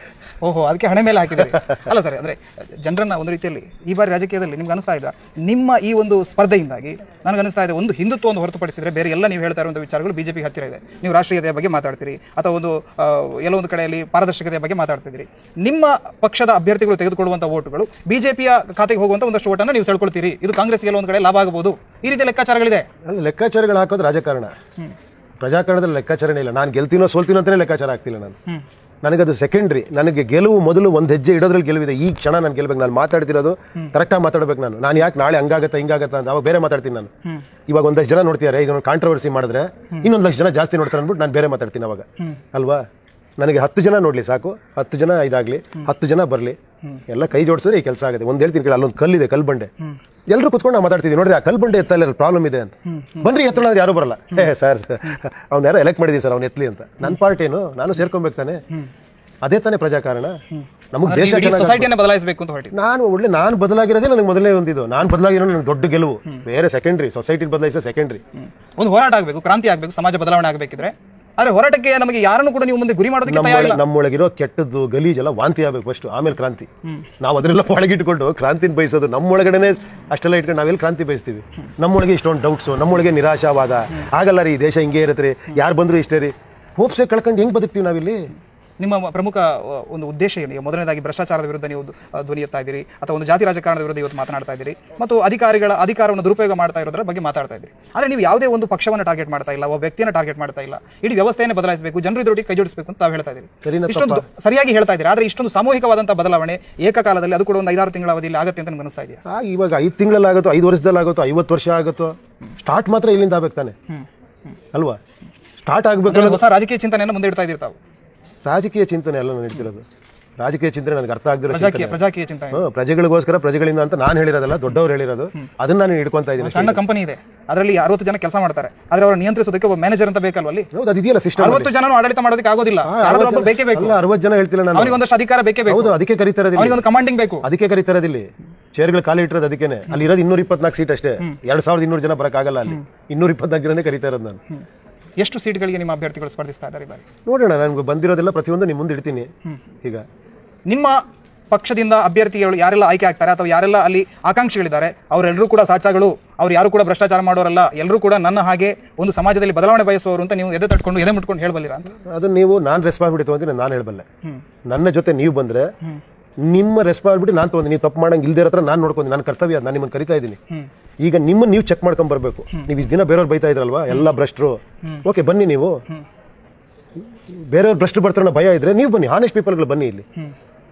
ಓಹೋ ಅದಕ್ಕೆ ಹಣೆ ಮೇಲೆ ಹಾಕಿದ್ದಾರೆ ಅಲ್ಲ ಸರ್ ಅಂದ್ರೆ ಜನರನ್ನ ಒಂದು ರೀತಿಯಲ್ಲಿ ಈ ಬಾರಿ ರಾಜಕೀಯದಲ್ಲಿ ನಿಮ್ಗೆ ಅನಿಸ್ತಾ ಇದೆ ನಿಮ್ಮ ಈ ಒಂದು ಸ್ಪರ್ಧೆಯಿಂದಾಗಿ ನನಗೆ ಅನಿಸ್ತಾ ಇದೆ ಒಂದು ಹಿಂದುತ್ವವನ್ನು ಹೊರತುಪಡಿಸಿದ್ರೆ ಬೇರೆ ಎಲ್ಲ ನೀವು ಹೇಳ್ತಾ ಇರುವಂಥ ವಿಚಾರಗಳು ಬಿಜೆಪಿ ಹತ್ತಿರ ಇದೆ ನೀವು ರಾಷ್ಟ್ರೀಯತೆಯ ಬಗ್ಗೆ ಮಾತಾಡ್ತೀರಿ ಅಥವಾ ಒಂದು ಆ, ಎಲ್ಲೋ ಒಂದು ಕಡೆಯಲ್ಲಿ ಪಾರದರ್ಶಕತೆಯ ಬಗ್ಗೆ ಮಾತಾಡ್ತಿದ್ದೀರಿ ನಿಮ್ಮ ಪಕ್ಷದ ಅಭ್ಯರ್ಥಿಗಳು ತೆಗೆದುಕೊಳ್ಳುವಂಥ ಓಟುಗಳು ಬಿಜೆಪಿಯ ಖಾತೆಗೆ ಹೋಗುವಂಥ ಒಂದಷ್ಟು ಓಟನ್ನು ನೀವು ಸೆಳ್ಕೊಳ್ತೀರಿ ಇದು ಕಾಂಗ್ರೆಸ್ಗೆ ಎಲ್ಲೋ ಒಂದು ಕಡೆ ಲಾಭ ಆಗಬಹುದು ಈ ರೀತಿಯ ಲೆಕ್ಕಾಚಾರಗಳಿದೆ ಅಲ್ಲ ಲೆಕ್ಕಾಚಾರಗಳು ಹಾಕೋದು ರಾಜಕಾರಣ ಪ್ರಜಾಕಾರಣದಲ್ಲಿ ಲೆಕ್ಕಾಚಾರನೇ ಇಲ್ಲ ನಾನು ಗೆಲ್ತೀನೋ ಸೋಲ್ತೀನೋ ಅಂತಾನೆ ಲೆಕ್ಕಾಚಾರ ಆಗ್ತಿಲ್ಲ ನಾನು ಹ್ಮ್. ನನಗದು ಸೆಕೆಂಡ್ರಿ ನನಗೆ ಗೆಲುವು ಮೊದಲು ಒಂದು ಹೆಜ್ಜೆ ಇಡೋದ್ರಲ್ಲಿ ಗೆಲುವಿದೆ ಈ ಕ್ಷಣ ನಾನು ಗೆಲ್ಬೇಕು ನಾನು ಮಾತಾಡ್ತಿರೋದು ಕರೆಕ್ಟಾಗಿ ಮಾತಾಡ್ಬೇಕು ನಾನು ನಾನು ಯಾಕೆ ನಾಳೆ ಹಂಗಾಗತ್ತಾ ಹಿಂಗಾಗತ್ತಾ ಅಂತ ಅವಾಗ ಬೇರೆ ಮಾತಾಡ್ತೀನಿ ನಾನು ಹ್ಮ್. ಇವಾಗ ಒಂದಷ್ಟು ಜನ ನೋಡ್ತಿದ್ದಾರೆ ಇದನ್ನು ಕಾಂಟ್ರವರ್ಸಿ ಮಾಡಿದ್ರೆ ಇನ್ನೊಂದು ಲಕ್ಷ ಜನ ಜಾಸ್ತಿ ನೋಡ್ತಾರೆ ಅಂದ್ಬಿಟ್ಟು ನಾನು ಬೇರೆ ಮಾತಾಡ್ತೀನಿ ಅವಾಗ ಅಲ್ವಾ ನನಗೆ ಹತ್ತು ಜನ ನೋಡ್ಲಿ ಸಾಕು ಹತ್ತು ಜನ ಇದಾಗ್ಲಿ ಹತ್ತು ಜನ ಬರಲಿ ಎಲ್ಲ ಕೈ ಜೋಡಿಸಿದ್ರೆ ಈ ಕೆಲಸ ಆಗುತ್ತೆ ಒಂದು ಹೇಳ್ತೀನಿ ಕೇಳಿ ಅಲ್ಲೊಂದು ಕಲ್ಲಿದೆ ಕಲ್ ಬಂಡೆ ಎಲ್ಲರೂ ಕುತ್ಕೊಂಡು ನಾವು ಮಾತಾಡ್ತಿದ್ದೀವಿ ನೋಡ್ರಿ ಆ ಕಲ್ ಬಂಡೆ ಎತ್ತಲ್ಲ ಪ್ರಾಬ್ಲಮ್ ಇದೆ ಅಂತ ಬನ್ರಿ ಎತ್ತಣ ಅಂದ್ರೆ ಯಾರು ಬರಲ್ಲ ಹೇ ಸರ್ ಅವ್ನು ಯಾರೋ ಎಲೆಕ್ಟ್ ಮಾಡಿದೀನಿ ಸರ್ ಅವ್ನು ಎತ್ತಲಿ ಅಂತ ನನ್ನ ಪಾರ್ಟಿ ಏನು ನಾನು ಸೇರ್ಕೊಬೇಕು ತಾನೆ ಅದೇ ತಾನೇ ಪ್ರಜಾಕಾರಣ ನಮಗೆ ದೇಶ ಚೆನ್ನಾಗಿ ಸೊಸೈಟಿಯನ್ನು ಬದಲಾಯಿಸಬೇಕು ಅಂತ ಹೊರಟಿದೆ ನಾನು ಒಳ್ಳೆ ನಾನು ಬದಲಾಗಿರೋದೇ ನನಗೆ ಮೊದಲೇ ಒಂದಿದು ನಾನು ಬದಲಾಗಿರೋ ನನಗೆ ದೊಡ್ಡ ಗೆಲುವು ಬೇರೆ ಸೆಕೆಂಡ್ರಿ ಸೊಸೈಟಿ ಬದಲಾಯಿಸೋ ಸೆಕೆಂಡ್ರಿ ಒಂದು ಹೋರಾಟ ಆಗಬೇಕು ಕ್ರಾಂತಿ ಆಗಬೇಕು ಸಮಾಜ ಬದಲಾವಣೆ ಆಗಬೇಕಿದ್ರೆ ಆದ್ರೆ ಹೋರಾಟಕ್ಕೆ ನಮಗೆ ಯಾರನ್ನು ಕೂಡ ನೀವು ಮುಂದೆ ಗುರಿ ಮಾಡೋದಕ್ಕೆ ತಯಾರಿಲ್ಲ ನಮ್ಮೊಳಗಿರೋ ಕೆಟ್ಟದ್ದು ಗಲೀಜೆಲ್ಲ ವಾಂತಿ ಆಗ್ಬೇಕು ಫಸ್ಟ್ ಆಮೇಲೆ ಕ್ರಾಂತಿ ನಾವು ಅದನ್ನೆಲ್ಲ ಒಳಗಿಟ್ಕೊಂಡು ಕ್ರಾಂತಿನ ಬಯಸೋದು ನಮ್ಮೊಳಗಡೆನೆ ಅಷ್ಟೆಲ್ಲ ಇಟ್ಕೊಂಡು ನಾವೆಲ್ಲಿ ಕ್ರಾಂತಿ ಬಯಸ್ತೀವಿ ನಮ್ಮೊಳಗೆ ಇಷ್ಟೊಂದು ಡೌಟ್ಸು ನಮ್ಮೊಳಗೆ ನಿರಾಶಾವಾದ ಆಗಲ್ಲ ರೀ ಈ ದೇಶ ಹಿಂಗೆ ಇರುತ್ತೆ ರೀ ಯಾರು ಬಂದ್ರು ಇಷ್ಟೇ ರೀ ಹೋಪ್ಸೆ ಕಳ್ಕೊಂಡು ಹೆಂಗ್ ಬದುಕ್ತೀವಿ ನಾವಿಲ್ಲಿ ನಿಮ್ಮ ಪ್ರಮುಖ ಅ, ಒಂದು ಉದ್ದೇಶ ಏನು ಈಗ ಮೊದಲನೇದಾಗಿ ಭ್ರಷ್ಟಾಚಾರದ ವಿರುದ್ಧ ನೀವು ಅ, ಧ್ವನಿ ಎತ್ತಾ ಇದ್ದೀರಿ ಅಥವಾ ಒಂದು ಜಾತಿ ರಾಜಕಾರಣದ ವಿರುದ್ಧ ಇವತ್ತು ಮಾತನಾಡ್ತಾ ಇದ್ದೀರಿ ಮತ್ತು ಅಧಿಕಾರಿಗಳ ಅಧಿಕಾರವನ್ನು ದುರುಪಯೋಗ ಮಾಡ್ತಾ ಇರೋದ್ರ ಬಗ್ಗೆ ಮಾತಾಡ್ತಾ ಇದ್ದೀರಿ ಆದರೆ ನೀವು ಯಾವುದೇ ಒಂದು ಪಕ್ಷವನ್ನು ಟಾರ್ಗೆಟ್ ಮಾಡ್ತಾ ಇಲ್ಲ ಒಬ್ಬ ವ್ಯಕ್ತಿಯನ್ನು ಟಾರ್ಗೆಟ್ ಮಾಡ್ತಾ ಇಲ್ಲ ಇಡೀ ವ್ಯವಸ್ಥೆಯನ್ನು ಬದಲಾಯಿಸಬೇಕು ಜನರು ಇದರೊಟ್ಟಿಗೆ ಕೈ ಜೋಡಿಸಬೇಕು ಅಂತ ತಾವು ಹೇಳ್ತಾ ಇದ್ದೀರಿ ಸರಿನಾ ಇಷ್ಟೊಂದು ಸರಿಯಾಗಿ ಹೇಳ್ತಾ ಇದ್ದೀರಿ ಆದರೆ ಇಷ್ಟೊಂದು ಸಾಮೂಹಿಕವಾದಂಥ ಬದಲಾವಣೆ ಏಕಕಾಲದಲ್ಲಿ ಅದು ಕೂಡ ಒಂದು ಐದಾರು ತಿಂಗಳ ಅವಧಿಯಲ್ಲಿ ಆಗುತ್ತೆ ಅಂತ ನಿಮ್ಗೆ ಅನಿಸ್ತಾ ಇದೆಯಾ ಆಗ ಇವಾಗ ಐದು ತಿಂಗಳಲ್ಲಿ ಆಗುತ್ತೋ ಐದು ವರ್ಷದಲ್ಲಿ ಆಗುತ್ತೋ ಐವತ್ತು ವರ್ಷ ಆಗುತ್ತೋ ಸ್ಟಾರ್ಟ್ ಮಾತ್ರ ಇಲ್ಲಿಂದ ಆಗ್ಬೇಕು ತಾನೆ ಅಲ್ವಾ ಸ್ಟಾರ್ಟ್ ಆಗ್ಬೇಕು ಅಂದ್ರೆ ಹೊಸ ರಾಜಕೀಯ ಚಿಂತನೆಯನ್ನು ಮುಂದೆ ಇಡ್ತಾ ಇದ್ದೀರಿ ತಾವು ರಾಜಕೀಯ ಚಿಂತನೆ ಎಲ್ಲ ನಾನು ಹೇಳ್ತಿರೋದು ರಾಜಕೀಯ ಚಿಂತನೆ ನನಗೆ ಅರ್ಥ ಆಗದಿರೋ ಪ್ರಜಾಕೀಯ ಪ್ರಜಾಕೀಯ ಚಿಂತನೆ ಹ್ಮ್, ಪ್ರಜೆಗಳಿಗೋಸ್ಕರ ಪ್ರಜೆಗಳಿಂದ ಅಂತ ನಾನು ಹೇಳಿರೋದಲ್ಲ ದೊಡ್ಡವ್ರು ಹೇಳಿರೋದು ಅದನ್ನ ನಾನು ಹಿಡ್ಕೊಂತಾ ಇದ್ದೀನಿ ಸಣ್ಣ ಕಂಪನಿ ಇದೆ ಅದರಲ್ಲಿ ಅರವತ್ತು ಜನ ಕೆಲಸ ಮಾಡ್ತಾರೆ ಆದರೆ ಅವರ ನಿಯಂತ್ರಿಸೋದಕ್ಕೆ ಒಬ್ಬ ಮ್ಯಾನೇಜರ್ ಅಂತ ಬೇಕಲ್ವ ಅಲ್ಲಿ ಹೌದು ಅದಿದೆಯಲ್ಲ ಸಿಸ್ಟಮ್ ಅರವತ್ತು ಜನ ಆಡಳಿತ ಮಾಡೋದಕ್ಕೆ ಆಗೋದಿಲ್ಲ ಯಾರಾದ್ರೂ ಒಬ್ಬ ಬೇಕೇ ಬೇಕು ಅಲ್ಲ ಅರವತ್ತು ಜನ ಹೇಳ್ತಿಲ್ಲ ನಾನು ಅವನಿಗೆ ಒಂದಷ್ಟು ಅಧಿಕಾರ ಬೇಕೇ ಬೇಕು ಹೌದು ಅದಕ್ಕೆ ಕರೀತಾರೆ ಅವನಿಗೆ ಒಂದು ಕಮಾಂಡಿಂಗ್ ಬೇಕು ಅದಕ್ಕೆ ಕರೀತಾರೆ ಇಲ್ಲಿ ಚೇರ್ಗಳು ಖಾಲಿ ಇಟ್ಟಿರೋದು ಅದಕ್ಕೇನೆ ಅಲ್ಲಿ ಇರೋದು ಇನ್ನೂರ ಇಪ್ಪತ್ನಾಲ್ಕು ಸೀಟ್ ಅಷ್ಟೇ ಎರಡ್ ಸಾವಿರದ ಇನ್ನೂರು ಜನ ಬರಕ್ಕಾಗಲ್ಲ ಅಲ್ಲಿ ಇನ್ನೂರ ಇಪ್ಪತ್ನಾಲ್ಕು ಜನನೇ ಕರೀತಾ ಇರೋದು ನಾನು ಎಷ್ಟು ಸೀಟ್ಗಳಿಗೆ ನಿಮ್ಮ ಅಭ್ಯರ್ಥಿಗಳು ಸ್ಪರ್ಧಿಸ್ತಾ ಇದ್ದಾರೆ ಈ ಬಾರಿ ನೋಡೋಣ ನನಗೆ ಬಂದಿರೋದೆಲ್ಲ ಪ್ರತಿಯೊಂದು ನಿಮ್ಮ ಮುಂದೆ ಇಡ್ತೀನಿ ಈಗ ನಿಮ್ಮ ಪಕ್ಷದಿಂದ ಅಭ್ಯರ್ಥಿಗಳು ಯಾರೆಲ್ಲ ಆಯ್ಕೆ ಆಗ್ತಾರೆ ಅಥವಾ ಯಾರೆಲ್ಲ ಅಲ್ಲಿ ಆಕಾಂಕ್ಷಿಗಳಿದ್ದಾರೆ ಅವರೆಲ್ಲರೂ ಕೂಡ ಸಾಚಾಗಳು ಅವ್ರು ಯಾರು ಕೂಡ ಭ್ರಷ್ಟಾಚಾರ ಮಾಡೋರಲ್ಲ ಎಲ್ಲರೂ ಕೂಡ ನನ್ನ ಹಾಗೆ ಒಂದು ಸಮಾಜದಲ್ಲಿ ಬದಲಾವಣೆ ಬಯಸುವವರು ಅಂತ ನೀವು ಎದೆ ತಟ್ಕೊಂಡು ಎದೆ ಮುಟ್ಕೊಂಡು ಹೇಳಬಲ್ಲಿರ ಅಂತ ಅದು ನೀವು ನಾನು ರೆಸ್ಪಾನ್ಸಿಬಿಲಿಟಿ ತೊಗೊಂತೀನಿ ನಾನು ಹೇಳಬಲ್ಲೆ ನನ್ನ ಜೊತೆ ನೀವು ಬಂದ್ರೆ ನಿಮ್ಮ ರೆಸ್ಪಾನ್ಸಿಬಿಲಿಟಿ ನಾನು ತೊಗೊಂಡು ನೀವು ತಪ್ಪು ಮಾಡಂಗೆ ಇಲ್ದೇ ಹತ್ರ ನಾನು ನೋಡ್ಕೊಂಡು ನನ್ನ ಕರ್ತವ್ಯ ಅದು, ನಾನು ನಿಮ್ಮನ್ನು ಕರಿತಾ ಇದ್ದೀನಿ ಈಗ ನಿಮ್ಮನ್ನು ನೀವು ಚೆಕ್ ಮಾಡ್ಕೊಂಡ್ ಬರಬೇಕು ನೀವು ಇಷ್ಟು ದಿನ ಬೇರೆಯವ್ರು ಬೈತಾ ಇದ್ರಲ್ವಾ ಎಲ್ಲ ಭ್ರಷ್ಟರು ಓಕೆ ಬನ್ನಿ ನೀವು ಬೇರೆಯವ್ರು ಭ್ರಷ್ಟರು ಬರ್ತಾರ ಭಯ ಇದ್ರೆ ನೀವು ಬನ್ನಿ ಹಾನೆಸ್ಟ್ ಪೀಪಲ್ಗಳು ಬನ್ನಿ ಇಲ್ಲಿ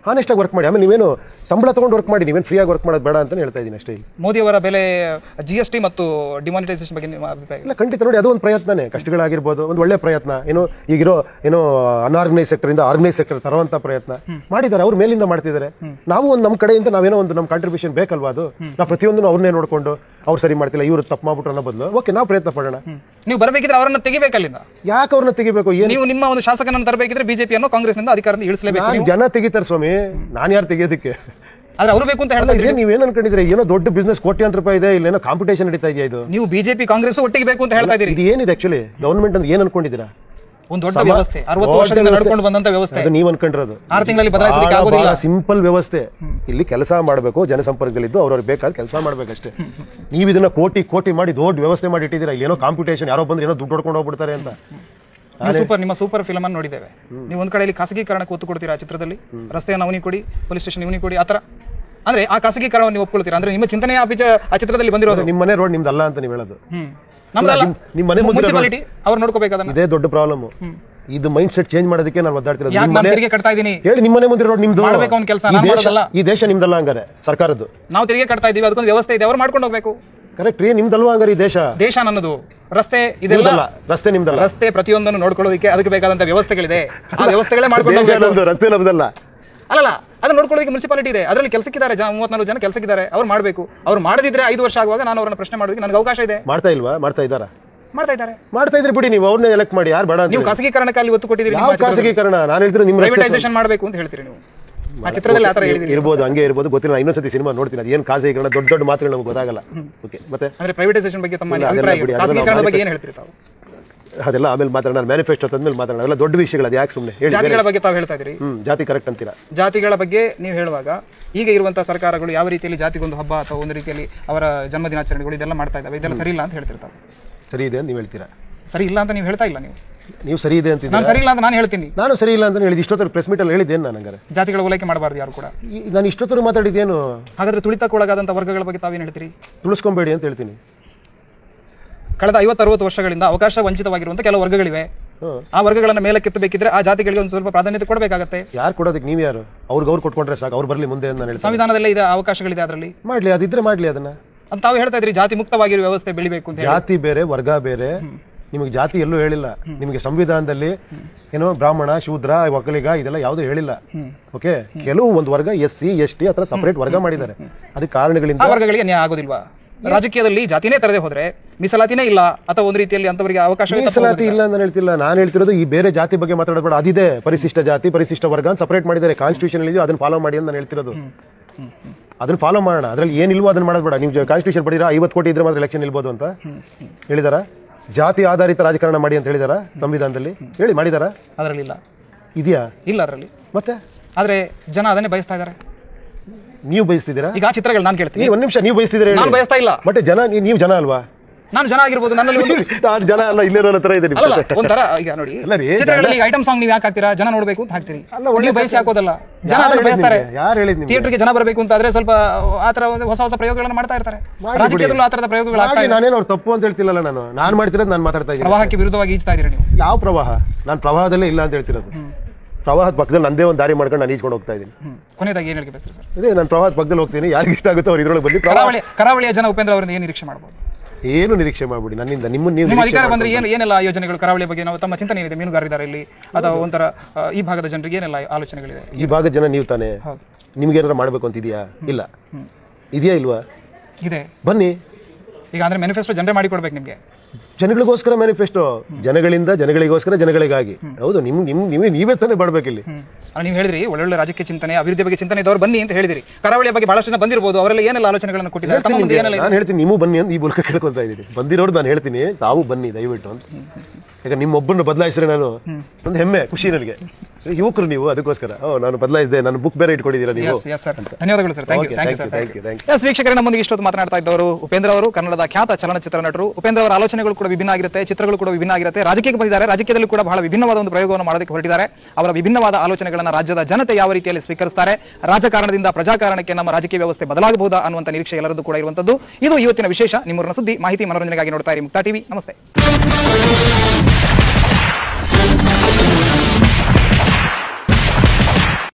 ಹಾನೆಸ್ಟ್ ಆಗಿ ವರ್ಕ್ ಮಾಡಿ ಆಮೇಲೆ ನೀವೇನು ಸಂಬಳ ತಗೊಂಡು ವರ್ಕ್ ಮಾಡಿ ನೀವೇನು ಫ್ರೀಯಾಗಿ ವರ್ಕ್ ಮಾಡೋದು ಬೇಡ ಅಂತ ಹೇಳ್ತಾ ಇದ್ದೀನಿ ಅಷ್ಟೇ ಇಲ್ಲಿ ಮೋದಿ ಅವರ ಬೆಲೆ ಜಿ ಎಸ್ ಟಿ ಮತ್ತು ಡಿಮಾನಿಟೈಸೇಷನ್ ಬಗ್ಗೆ ನಿಮ್ಮ ಅಭಿಪ್ರಾಯ ಇಲ್ಲ ಖಂಡಿತ ನೋಡಿ ಅದು ಒಂದು ಪ್ರಯತ್ನನೇ ಕಷ್ಟಗಳಾಗಿರ್ಬೋದು ಒಂದು ಒಳ್ಳೆ ಪ್ರಯತ್ನ ಏನು ಈಗಿರೋ ಏನೋ ಅನ್ಆರ್ಗನೈಸ್ ಸೆಕ್ಟರ್ ಇಂದ ಆರ್ಗನೈಸ್ ಸೆಕ್ಟರ್ ತರುವಂತ ಪ್ರಯತ್ನ ಮಾಡಿದ್ದಾರೆ ಅವ್ರು ಮೇಲಿಂದ ಮಾಡ್ತಿದ್ದಾರೆ ನಾವು ಒಂದು ನಮ್ಮ ಕಡೆಯಿಂದ ನಾವೇನೋ ಒಂದು ನಮ್ಮ ಕಾಂಟ್ರಿಬ್ಯೂಷನ್ ಬೇಕಲ್ವಾ ಅದು ನಾವು ಪ್ರತಿಯೊಂದು ಅವ್ರನ್ನೇ ನೋಡ್ಕೊಂಡು ಅವ್ರು ಸರಿ ಮಾಡ್ತಿಲ್ಲ ಇವರು ತಪ್ಪು ಮಾಡ್ಬಿಟ್ರು ಅನ್ನೋ ಬದಲು ಓಕೆ ನಾವು ಪ್ರಯತ್ನ ಪಡೋಣ ನೀವು ಬರಬೇಕಿದ್ರೆ ಅವರನ್ನ ತೆಗಿಬೇಕಲ್ಲಿಂದ ಯಾಕೆ ಅವ್ರನ್ನ ತೆಗಿಬೇಕು ಏನು ನೀವು ನಿಮ್ಮ ಒಂದು ಶಾಸಕನನ್ನು ತರಬೇಕಿದ್ರೆ ಬಿಜೆಪಿಯನ್ನು ಕಾಂಗ್ರೆಸ್ನಿಂದ ಅಧಿಕಾರದಿಂದ ಇಳಿಸಲೇಬೇಕು ನಾನು ನೀವು. ಜನ ತೆಗಿತಾರೆ ಸ್ವಾಮಿ ನಾನು ಯಾರು ತೆಗಿಯೋದಕ್ಕೆ ಆದ್ರೆ ಅವರು ಬೇಕು ಅಂತ ಹೇಳ್ತಾ ಇದ್ದೀರಿ. ಏನ್ ನೀವೇನ್ ಅನ್ಕೊಂಡಿದ್ರೆ ಏನೋ ದೊಡ್ಡ ಬಿಸ್ನೆಸ್ ಕೋಟ್ಯಾಂತರ ರೂಪಾಯಿ ಇದೆ ಇಲ್ಲೇನೋ ಕಾಂಪಿಟೇಷನ್ ನಡೀತಾ ಇದೆಯಾ ಇದು ನೀವು ಬಿಜೆಪಿ ಕಾಂಗ್ರೆಸ್ ಒಟ್ಟಿಗೆ ಬೇಕು ಅಂತ ಹೇಳ್ತಾ ಇದ್ದೀರಿ ಇದು ಏನಿದೆ ಆಕ್ಚುಲಿ ಗವರ್ಮೆಂಟ್ ಅಂದ್ರೆ ಏನ್ ಅನ್ಕೊಂಡಿದ್ದೀರಾ ಒಂದು ದೊಡ್ಡ ಸಮ- ವ್ಯವಸ್ಥೆ ಅರವತ್ತು ದೊಡ್ಡ ವರ್ಷದಿಂದ ವ್ಯವಸ್ಥೆ. ನಡ್ಕೊಂಡು ಬಂದಂತ ವ್ಯವಸ್ಥೆ ಅದು ನೀವ್ ಅನ್ಕೊಂಡಿರೋದು ಆರು ತಿಂಗಳಲ್ಲಿ ಬದಲಾಯಿಸಲಿಕ್ಕೆ ಆಗೋದಿಲ್ಲ ಸಿಂಪಲ್ ವ್ಯವಸ್ಥೆ ಇಲ್ಲಿ ಕೆಲಸ ಮಾಡಬೇಕು ಜನಸಂಪರ್ಕದಲ್ಲಿದ್ದು ಅವ್ರವ್ರಿಗೆ ಬೇಕಾದ ಕೆಲಸ ಮಾಡ್ಬೇಕಷ್ಟೇ ನೀವು ಇದನ್ನ ಕೋಟಿ ಕೋಟಿ ಮಾಡಿ ದೊಡ್ಡ ವ್ಯವಸ್ಥೆ ಮಾಡಿ ಇಟ್ಟಿದ್ದೀರಾ ಇಲ್ಲಿ ಏನೋ ಕಾಂಪಿಟೇಷನ್ ಯಾರೋ ಬಂದ್ರೆ ಏನೋ ದುಡ್ಡು ಹೊಡ್ಕೊಂಡು ಹೋಗ್ಬಿಡ್ತಾರೆ ಅಂತ ನೀವು ಸೂಪರ್ ನಿಮ್ಮ ಸೂಪರ್ ಫಿಲಮ್ ಅನ್ನು ನೋಡಿದ್ದೇವೆ ನೀವು ಒಂದ್ ಕಡೆಯಲ್ಲಿ ಖಾಸಗೀಕರಣಕ್ಕೆ ಒತ್ತು ಕೊಡ್ತೀರಾ ಆ ಚಿತ್ರದಲ್ಲಿ ರಸ್ತೆಯನ್ನು ಅವನಿ ಕೊಡಿ ಪೊಲೀಸ್ ಸ್ಟೇಷನ್ ಇವನಿ ಕೊಡಿ ಆತರ ಅಂದ್ರೆ ಆ ಖಾಸಗೀಕರಣವನ್ನು ನೀವು ಒಪ್ಕೊಳ್ತೀರಾ ಅಂದ್ರೆ ನಿಮ್ಮ ಚಿಂತನೆಯ ಬೀಜ ಆ ಚಿತ್ರದಲ್ಲಿ ಬಂದಿರೋದು ನಿಮ್ಮ ಮನೆ ರೋಡ್ ನಿಮ್ದಲ್ಲ ಅಂತ ನೀವು ಹೇಳೋದು ಹ್ಮ್ ನಮ್ದಲ್ಲ ನಿಮ್- ನಿಮ್ ಮನೆ ಮುಂದೆ ಮುನ್ಸಿಪಾಲಿಟಿ ಅವ್ರು ನೋಡ್ಕೋಬೇಕದನ್ನ ಇದೇ ದೊಡ್ಡ ಪ್ರಾಬ್ಲಮ್ ಇದು ಮೈಂಡ್ ಸೆಟ್ ಚೇಂಜ್ ಮಾಡೋದಕ್ಕೆ ನಾನು ಒದ್ದಾಡ್ತಿರೋದು ಯಾಕೆ ನಿಮ್ ನಾನು ಮನೆ ತೆರಿಗೆ ಕಟ್ತಾ ಇದ್ದೀನಿ ಹೇಳಿ ನಿಮ್ಮ ಮನೆ ಮುಂದೆ ರೋಡ್ ನಿಮ್ದು ಮಾಡ್ಬೇಕು ಅವ್ನ್ ಕೆಲ್ಸ, ಈ ನಾನ್ ದೇಶ ಮಾಡೋದಲ್ಲ. ಈ ದೇಶ ನಿಮ್ದಲ್ಲ ಹಂಗಾರೆ ಸರ್ಕಾರದ್ದು ನಾವು ತೆರಿಗೆ ಕಟ್ತಾ ಇದೀವಿ ಅದಕ್ಕೊಂದು ವ್ಯವಸ್ಥೆ ಇದೆ ಅವ್ರು ಮಾಡ್ಕೊಂಡು ಹೋಗ್ಬೇಕು ಕರೆಕ್ಟ್ ರೀ ನಿಮ್ದಲ್ವಾ ಹಂಗಾರೆ ಈ ದೇಶ ದೇಶ ನನ್ನದು ರಸ್ತೆ ಇದೆಲ್ಲ ನಿಮ್ದಲ್ಲ ರಸ್ತೆ ನಿಮ್ದಲ್ಲ ರಸ್ತೆ ಪ್ರತಿಯೊಂದನ್ನು ನೋಡ್ಕೊಳ್ಳೋದಕ್ಕೆ ಅದಕ್ಕೆ ಬೇಕಾದಂತ ವ್ಯವಸ್ಥೆಗಳಿದೆ ಆ ವ್ಯವಸ್ಥೆಗಳೇ ಮಾಡ್ಕೊಂಡು ದೇಶ ಹೋಗ್ಬೇಕು. ನಮ್ದು ರಸ್ತೆ ನಮ್ದಲ್ಲ ಅಲ್ಲಲ್ಲ ಅದನ್ನ ನೋಡ್ಕೊಳ್ಳೋದಕ್ಕೆ ಮುನ್ಸಿಪಾಲಿಟಿ ಇದೆ ಅದರಲ್ಲಿ ಕೆಲಸಕ್ಕಿದ್ದಾರೆ ಜನ ಮೂವತ್ನಾಲ್ಕು ಜನ ಕೆಲಸಕ್ಕಿದ್ದಾರೆ ಅವ್ರು ಮಾಡಬೇಕು ಅವ್ರು ಮಾಡದಿದ್ರೆ ಐದು ವರ್ಷ ಆಗುವಾಗ ನಾನು ಅವರನ್ನ ಪ್ರಶ್ನೆ ಮಾಡೋದಕ್ಕೆ ನನಗೆ ಅವಕಾಶ ಇದೆ ಮಾಡ್ತಾ ಇಲ್ವಾ ಮಾಡ್ತಾ ಇದ್ದಾರಾ ಮಾಡ್ತಾ ಇದ್ದಾರೆ ಮಾಡ್ತಾ ಇದ್ರೆ ಬಿಡಿ ನೀವು ಅವ್ರನ್ನೇ ಎಲೆಕ್ಟ್ ಮಾಡಿ ಯಾರು ಬೇಡ ಅಂತ ನೀವು ಖಾಸಗೀಕರಣಕ್ಕೆ ಅಲ್ಲಿ ಒತ್ತು ಕೊಟ್ಟಿದ್ದೀರಿ ಯಾವ ಖಾಸಗೀಕರಣ ನಾನು ಹೇಳ್ತೀನಿ ನಿಮ್ಮ ರಸ್ತೆ ಪ್ರೈವೇಟೈಸೇಷನ್ ಮಾಡಬೇಕು ಅಂತ ಹೇಳ್ತೀರಿ ನೀವು ಆ ಚಿತ್ರದಲ್ಲಿ ಆತರ ಹೇಳಿದಿರಿ ಇರ್ಬೋದು ಹಂಗೆ ಇರ್ಬೋದು ಗೊತ್ತಿಲ್ಲ ನಾನು ಇನ್ನೊಂದ್ಸತಿ ಸಿನಿಮಾ ನೋಡ್ತೀನಿ ಅದು ಏನು ಖಾಸಗೀಕರಣ ದೊಡ್ಡ ದೊಡ್ಡ ಮಾತುಗಳು ನಮ್ಗೆ ಗೊತ್ತಾಗಲ್ಲ ಓಕೆ ಮತ್ತೆ ಅಂದ್ರೆ ಪ್ರೈವೇಟೈಸೇಷನ್ ಬಗ್ಗೆ ತಮ್ಮ ಇಲ್ಲ, ಅದೆಲ್ಲ ಅಭಿಪ್ರಾಯ ಬಿಡಿ, ಅದೆಲ್ಲ ಖಾಸಗೀಕರಣದ ನಾವು ಬಗ್ಗೆ ಏನು ಹೇಳ್ತೀರಿ ತಾವು ಅದೆಲ್ಲ ಆಮೇಲೆ ಮಾತಾಡೋಣ ನಾನು ಮ್ಯಾನಿಫೆಸ್ಟೋ ತಂದ್ಮೇಲೆ ಮಾತಾಡೋಣ ಅವೆಲ್ಲ ದೊಡ್ಡ ವಿಷಯಗಳು ಅದು ಯಾಕೆ ಸುಮ್ಮನೆ ಹೇಳಿ ಬೇರೆ. ಜಾತಿಗಳ ಬಗ್ಗೆ ತಾವು ಹೇಳ್ತಾ ಇದ್ದೀರಿ ಹ್ಮ್ ಜಾತಿ ಕರೆಕ್ಟ್ ಅಂತೀರಾ ಜಾತಿಗಳ ಬಗ್ಗೆ ನೀವು ಹೇಳುವಾಗ ಈಗ ಇರುವಂತಹ ಸರ್ಕಾರಗಳು ಯಾವ ರೀತಿಯಲ್ಲಿ ಜಾತಿಗೊಂದು ಹಬ್ಬ ಅಥವಾ ಒಂದು ರೀತಿಯಲ್ಲಿ ಅವರ ಜನ್ಮ ದಿನಾಚರಣೆಗಳು ಇದೆಲ್ಲ ಮಾಡ್ತಾ ಇದ್ದಾವೆ ಇದೆಲ್ಲ ಸರಿ ಇಲ್ಲ ಅಂತ ಹೇಳ್ತಿರ್ತಾರೆ ಸರಿ ಇದೆ ಅಂತ ನೀವು ಹೇಳ್ತೀರಾ ಸರಿ ಇಲ್ಲ ಅಂತ ನೀವು ಹೇಳ್ತಾ ಇಲ್ಲ ನೀವು ನೀವು ಸರಿ ಇದೆ ಅಂತಿದ್ದೀರಾ ನಾನು ಸರಿ ಇಲ್ಲ ಅಂತ ನಾನು ಹೇಳ್ತೀನಿ ನಾನು ಸರಿ ಇಲ್ಲ ಅಂತ ಹೇಳಿದ್ದು ಇಷ್ಟೊತ್ತರ ಪ್ರೆಸ್ ಮೀಟಲ್ಲಿ ಹೇಳಿದ್ದೇನು ನಾನು ಹಂಗಾರೆ ಜಾತಿಗಳ ಓಲೈಕೆ ಮಾಡಬಾರ್ದು ಯಾರು ಕೂಡ ಈ- ನಾನು ಇಷ್ಟೊತ್ತರ ಮಾತಾಡಿದ್ದೇನು ಹಾಗಾದ್ರೆ ತುಳಿತಕ್ಕೊಳಗಾದಂಥ ವರ್ಗಗಳ ಬಗ್ಗೆ ತಾವೇನು ಹೇಳ್ತೀರಿ ತುಳಿಸ್ಕೊಂಬೇಡಿ ಅಂತ ಹೇಳ್ತೀನಿ ಕಳೆದ ಐವತ್ತು ಅರವತ್ತು ವರ್ಷಗಳಿಂದ ಅವಕಾಶ ವಂಚಿತವಾಗಿರುವಂಥ ಕೆಲವು ವರ್ಗಗಳಿವೆ ಹ್ಮ್. ಆ ವರ್ಗಗಳನ್ನ ಮೇಲಕ್ಕೆತ್ತಬೇಕಿದ್ರೆ ಆ ಜಾತಿಗಳಿಗೆ ಒಂದು ಸ್ವಲ್ಪ ಪ್ರಾಧಾನ್ಯತೆ ಕೊಡಬೇಕಾಗತ್ತೆ ಯಾರು ಕೊಡೋದಕ್ಕೆ ನೀವು ಯಾರು ಅವ್ರಿಗೆ ಅವ್ರು ಕೊಟ್ಕೊಂಡ್ರೆ ಸಾಕು ಅವ್ರು ಬರಲಿ ಮುಂದೆ ಅಂತ ನಾನು ಹೇಳ್ತೀನಿ ಸಂವಿಧಾನದಲ್ಲೇ ಇದೆ ಅವಕಾಶಗಳಿದೆ ಅದರಲ್ಲಿ ಮಾಡ್ಲಿ ಅದಿದ್ರೆ ಮಾಡ್ಲಿ ಅದನ್ನ ಅಂತ ತಾವು ಹೇಳ್ತಾ ಇದ್ರಿ ಜಾತಿ ಮುಕ್ತವಾಗಿರುವ ವ್ಯವಸ್ಥೆ ಬೆಳಿಬೇಕು ಅಂತ ಹೇಳಿ. ಜಾತಿ ಬೇರೆ ವರ್ಗ ಬೇರೆ ನಿಮಗೆ ಜಾತಿ ಎಲ್ಲೂ ಹೇಳಿಲ್ಲ ನಿಮಗೆ ಸಂವಿಧಾನದಲ್ಲಿ ಏನೋ ಬ್ರಾಹ್ಮಣ ಶೂದ್ರ ಒಕ್ಕಲಿಗ ಇದೆಲ್ಲ ಯಾವುದೂ ಹೇಳಿಲ್ಲ ಓಕೆ ಕೆಲವು ಒಂದು ವರ್ಗ ಎಸ್ ಸಿ ಎಸ್ ಟಿ ಅಥವಾ ಸಪರೇಟ್ ವರ್ಗ ಮಾಡಿದ್ದಾರೆ ಅದಕ್ಕೆ ಕಾರಣಗಳಿಂದ ಆ ವರ್ಗಗಳಿಗೆ ನ್ಯಾಯ ಆಗೋದಿಲ್ವಾ ರಾಜಕೀಯದಲ್ಲಿ ಜಾತಿನೇ ತರದೇ ಹೋದ್ರೆ ಮೀಸಲಾತಿನೇ ಇಲ್ಲ ಅಥವಾ ಒಂದು ರೀತಿಯಲ್ಲಿ ಅಂತವರಿಗೆ ಅವಕಾಶ ಮೀಸಲಾತಿ ಇಲ್ಲ ಅಂತ ಹೇಳ್ತಿಲ್ಲ ನಾನು ಹೇಳ್ತಿರೋದು ಈ ಬೇರೆ ಜಾತಿ ಬಗ್ಗೆ ಮಾತಾಡಬೇಡ ಅದಿದೆ ಪರಿಶಿಷ್ಟ ಜಾತಿ ಪರಿಶಿಷ್ಟ ವರ್ಗ ಅಂತ ಸಪರೇಟ್ ಮಾಡಿದ್ದಾರೆ ಕಾನ್ಸ್ಟಿಟ್ಯೂಷನ್ ಇದೆಯೋ ಅದನ್ನ ಫಾಲೋ ಮಾಡಿ ಅಂತ ನಾನು ಹೇಳ್ತಿರೋದು ಅದನ್ನ ಫಾಲೋ ಮಾಡೋಣ ಅದ್ರಲ್ಲಿ ಏನಿಲ್ವೋ ಅದನ್ನ ಮಾಡೋದು ಬೇಡ ನೀವು ಕಾನ್ಸ್ಟಿಟ್ಯೂಷನ್ ಪಡೀರಾ ಐವತ್ತು ಕೋಟಿ ಇದ್ರೆ ಮಾತ್ರ ಎಲೆಕ್ಷನ್ ನಿಲ್ಬೋದು ಅಂತ ಹೇಳಿದಾರ ಜಾತಿ ಆಧಾರಿತ ರಾಜಕಾರಣ ಮಾಡಿ ಅಂತ ಹೇಳಿದಾರ ಸಂವಿಧಾನದಲ್ಲಿ ಹೇಳಿ ಮಾಡಿದಾರ ಅದರಲ್ಲಿ ಇಲ್ಲ ಇದೆಯಾ ಇಲ್ಲ ಅದರಲ್ಲಿ ಮತ್ತೆ ಆದ್ರೆ ಜನ ಅದನ್ನೇ ಬಯಸ್ತಾ ಇದ್ದಾರೆ ನೀವು ಬಯಸ್ತಿದ್ದೀರಾ ಈಗ ಆ ಚಿತ್ರಗಳು ನಾನು ಕೇಳ್ತೀನಿ ನೀವು ಒಂದ್ ನಿಮಿಷ ನೀವು ಬಯಸ್ತಿದ್ದೀರಾ ನಾನು ಹೇಳಿ ಬಯಸ್ತಾ ಇಲ್ಲ ಬಟ್ ಜನ ನೀ- ನೀವು ಜನ ಅಲ್ವಾ ನಾನು ಜನ ಆಗಿರ್ಬೋದು ನನ್ನಲ್ಲಿ ಒಂದು ನಾನು ಜನ ಅಲ್ಲ ಇಲ್ಲಿರೋ ತರ ಇದೆ ನಿಮ್ ಅಲ್ಲ ಜೊತೆ. ಒಂಥರ ಈಗ ನೋಡಿ ಅಲ್ಲ ರೀ, ಚಿತ್ರಗಳಲ್ಲಿ ಐಟಮ್ ಸಾಂಗ್ ನೀವು ಯಾಕೆ ಹಾಕ್ತೀರಾ ಜನ ನೋಡ್ಬೇಕು ಅಂತ ಹಾಕ್ತೀರಿ ಅಲ್ಲ, ಒಳ್ಳೆ ನೀವು ಬಯಸಿ ಹಾಕೋದಲ್ಲ ಜನ ಯಾರು ಅದನ್ನ ಹೇಳಿದ್ ಬಯಸ್ತಾರೆ ನಿಮ್ಗೆ? ಯಾರು ಹೇಳಿದ್ ನಿಮ್ಗೆ? ಥಿಯೇಟರ್ಗೆ ಜನ ಬರಬೇಕು ಅಂತ ಆದ್ರೆ ಸ್ವಲ್ಪ ಆ ತರ ಒಂದು ಹೊಸ ಹೊಸ ಪ್ರಯೋಗಗಳನ್ನು ಮಾಡ್ತಾ ಇರ್ತಾರೆ ಮಾಡಿ ರಾಜಕೀಯದಲ್ಲೂ ಆ ತರದ ಪ್ರಯೋಗಗಳು ಆಗ್ತಾ ಮಾಡಿ ಇದೆ ನಾನೇನು ಅವ್ರು ತಪ್ಪು ಅಂತ ಹೇಳ್ತಿಲ್ಲಲ್ಲ ನಾನು ನಾನು ಮಾಡ್ತಿರೋದು ನಾನು ಮಾತಾಡ್ತಾ ಇದ್ದೀನಿ ಪ್ರವಾಹಕ್ಕೆ ವಿರುದ್ಧವಾಗಿ ಈಜ್ತಾ ಇದೀರಿ ನೀವು ಯಾವ ಪ್ರವಾಹ ನಾನು ಪ್ರವಾಹದಲ್ಲೇ ಇಲ್ಲ ಅಂತ ಹೇಳ್ತಿರೋದು ಪ್ರವಾಹದ ಪಕ್ಕದಲ್ಲಿ ನಂದೇ ಒಂದು ದಾರಿ ಮಾಡ್ಕೊಂಡು ನಾನು ಈಜ್ಕೊಂಡು ಹೋಗ್ತಾ ಇದ್ದೀನಿ ಹ್ಮ್. ಕೊನೆಯದಾಗಿ ಏನ್ ಹೇಳಿಕೆ ಬಯಸ್ತೀರಿ ಸರ್ ಅದೇ ನಾನು ಪ್ರವಾಹದ ಪಕ್ಕದಲ್ಲಿ ಹೋಗ್ತೀನಿ ಯಾರಿಗೆ ಇಷ್ಟ ಆಗುತ್ತೋ ಅವ್ರು ಇದ್ರೊಳಗೆ ಬನ್ನಿ ಪ್ರವಾಹ ಕರಾವಳಿ ಕರಾವಳಿಯ ಜನ ಉಪೇಂದ್ರ ಅವರಿಂದ ಏನು ನಿರೀಕ್ಷೆ ಮಾಡಬಹುದು ಏನು ನಿರೀಕ್ಷೆ ಮಾಡ್ಬಿಡಿ ನನ್ನಿಂದ ನಿಮ್ಮ ನೀವು ನಿಮ್ಮ ನಿರೀಕ್ಷೆ ಅಧಿಕಾರ ಬಂದ್ರೆ ಏನು ಏನೆಲ್ಲ ಯೋಜನೆಗಳು ಕರಾವಳಿಯ ಬಗ್ಗೆ ನಾವು ತಮ್ಮ ಚಿಂತನೆ ಏನಿದೆ ಮೀನುಗಾರಿದ್ದಾರೆ ಇಲ್ಲಿ ಅಥವಾ ಒಂಥರ ಆ, ಈ ಭಾಗದ ಜನರಿಗೆ ಏನೆಲ್ಲ ಆಲೋಚನೆಗಳಿದೆ ಈ ಭಾಗದ ಜನ ನೀವು ತಾನೇ ಹೌದು ನಿಮ್ಗೆ ಏನಾರ ಮಾಡಬೇಕು ಅಂತ ಇದೆಯಾ ಇಲ್ಲ ಇದೆಯಾ ಇಲ್ವಾ ಇದೆ ಬನ್ನಿ ಈಗ ಅಂದ್ರೆ ಮ್ಯಾನಿಫೆಸ್ಟೋ ಜನರೇ ಮಾಡಿ ಕೊಡ್ಬೇಕು ನಿಮಗೆ ಜನಗಳಿಗೋಸ್ಕರ ಮ್ಯಾನಿಫೆಸ್ಟೋ ಜನಗಳಿಂದ ಜನಗಳಿಗೋಸ್ಕರ ಜನಗಳಿಗಾಗಿ ಹೌದು ನಿಮ್ ನಿಮ್ ನೀವೇ ನೀವೇ ತಾನೇ ಮಾಡ್ಬೇಕಿಲ್ಲಿ ನೀವು ಹೇಳಿದ್ರಿ ಒಳ್ಳೊಳ್ಳೆ ರಾಜಕೀಯ ಚಿಂತನೆ ಅಭಿವೃದ್ಧಿ ಬಗ್ಗೆ ಚಿಂತನೆ ಇದ್ದವ್ರು ಬನ್ನಿ ಅಂತ ಹೇಳಿದಿರಿ ಕರಾವಳಿಯ ಬಗ್ಗೆ ಬಹಳಷ್ಟು ಜನ ಬಂದಿರಬಹುದು ಅವರೆಲ್ಲ ಏನೆಲ್ಲ ಆಲೋಚನೆಗಳನ್ನು ಕೊಟ್ಟಿದ್ದಾರೆ ತಮ್ಮ ಮುಂದೆ ಏನೆಲ್ಲ ನಾನು ಹೇಳ್ತೀನಿ ನೀವು ಬನ್ನಿ ಅಂತ ಈ ಮೂಲಕ ಕೇಳ್ಕೊತಾ ಇದ್ದೀನಿ ಬಂದಿರೋರು ನಾನು ಹೇಳ್ತೀನಿ ತಾವು ಬನ್ನಿ ದಯವಿಟ್ಟು ಅಂತ ಯಾಕಂದ್ರೆ ನಿಮ್ಮೊಬ್ಬರನ್ನ ಬದಲಾಯಿಸಿದ್ರೆ ನಾನು ಒಂದು ಹೆಮ್ಮೆ ಖುಷಿ ನನಗೆ ಯುವಕರು ನೀವು ಅದಕ್ಕೋಸ್ಕರ ಓ ನಾನು ಬದಲಾಯಿಸಿದೆ ನಾನು ಬುಕ್ ಬೇರೆ ಇಟ್ಕೊಂಡಿದ್ದೀರಾ ನೀವು ಎಸ್ ಎಸ್ ಸರ್ ಧನ್ಯವಾದಗಳು sir thank you Okay, thank you thank sir you, thank you, thank you. Yes ವೀಕ್ಷಕರೇ ನಮ್ಮೊಂದಿಗೆ ಇಷ್ಟೊತ್ತು ಮಾತನಾಡ್ತಾ ಇದ್ದವರು ಉಪೇಂದ್ರ ಅವರು ಕನ್ನಡದ ಖ್ಯಾತ ಚಲನಚಿತ್ರ ನಟರು ಉಪೇಂದ್ರ ಅವರ ಆಲೋಚನೆಗಳು ಕೂಡ ವಿಭಿನ್ನ ಆಗಿರುತ್ತೆ ಚಿತ್ರಗಳು ಕೂಡ ವಿಭಿನ್ನ ಆಗಿರುತ್ತೆ ರಾಜಕೀಯಕ್ಕೆ ಬಂದಿದ್ದಾರೆ ರಾಜಕೀಯದಲ್ಲಿ ಕೂಡ ಬಹಳ ವಿಭಿನ್ನವಾದ ಒಂದು ಪ್ರಯೋಗವನ್ನು ಮಾಡೋದಕ್ಕೆ ಹೊರಟಿದ್ದಾರೆ ಅವರ ವಿಭಿನ್ನವಾದ ಆಲೋಚನೆಗಳನ್ನು ರಾಜ್ಯದ ಜನತೆ ಯಾವ ರೀತಿಯಲ್ಲಿ ಸ್ವೀಕರಿಸ್ತಾರೆ ರಾಜಕಾರಣದಿಂದ ಪ್ರಜಾಕಾರಣಕ್ಕೆ ನಮ್ಮ ರಾಜಕೀಯ ವ್ಯವಸ್ಥೆ ಬದಲಾಗಬಹುದಾ ಅನ್ನುವಂಥ ನಿರೀಕ್ಷೆ ಎಲ್ಲರದ್ದು ಕೂಡ ಇರುವಂತದ್ದು ಇದು ಇವತ್ತಿನ ವಿಶೇಷ ನಿಮ್ಮೂರಿನ ಸುದ್ದಿ ಮಾಹಿತಿ ಮನೋರಂಜನೆಗಾಗಿ ನೋಡ್ತಾ ಇರಿ ಮುಕ್ತಾ ಟಿವಿ ನಮಸ್ತೆ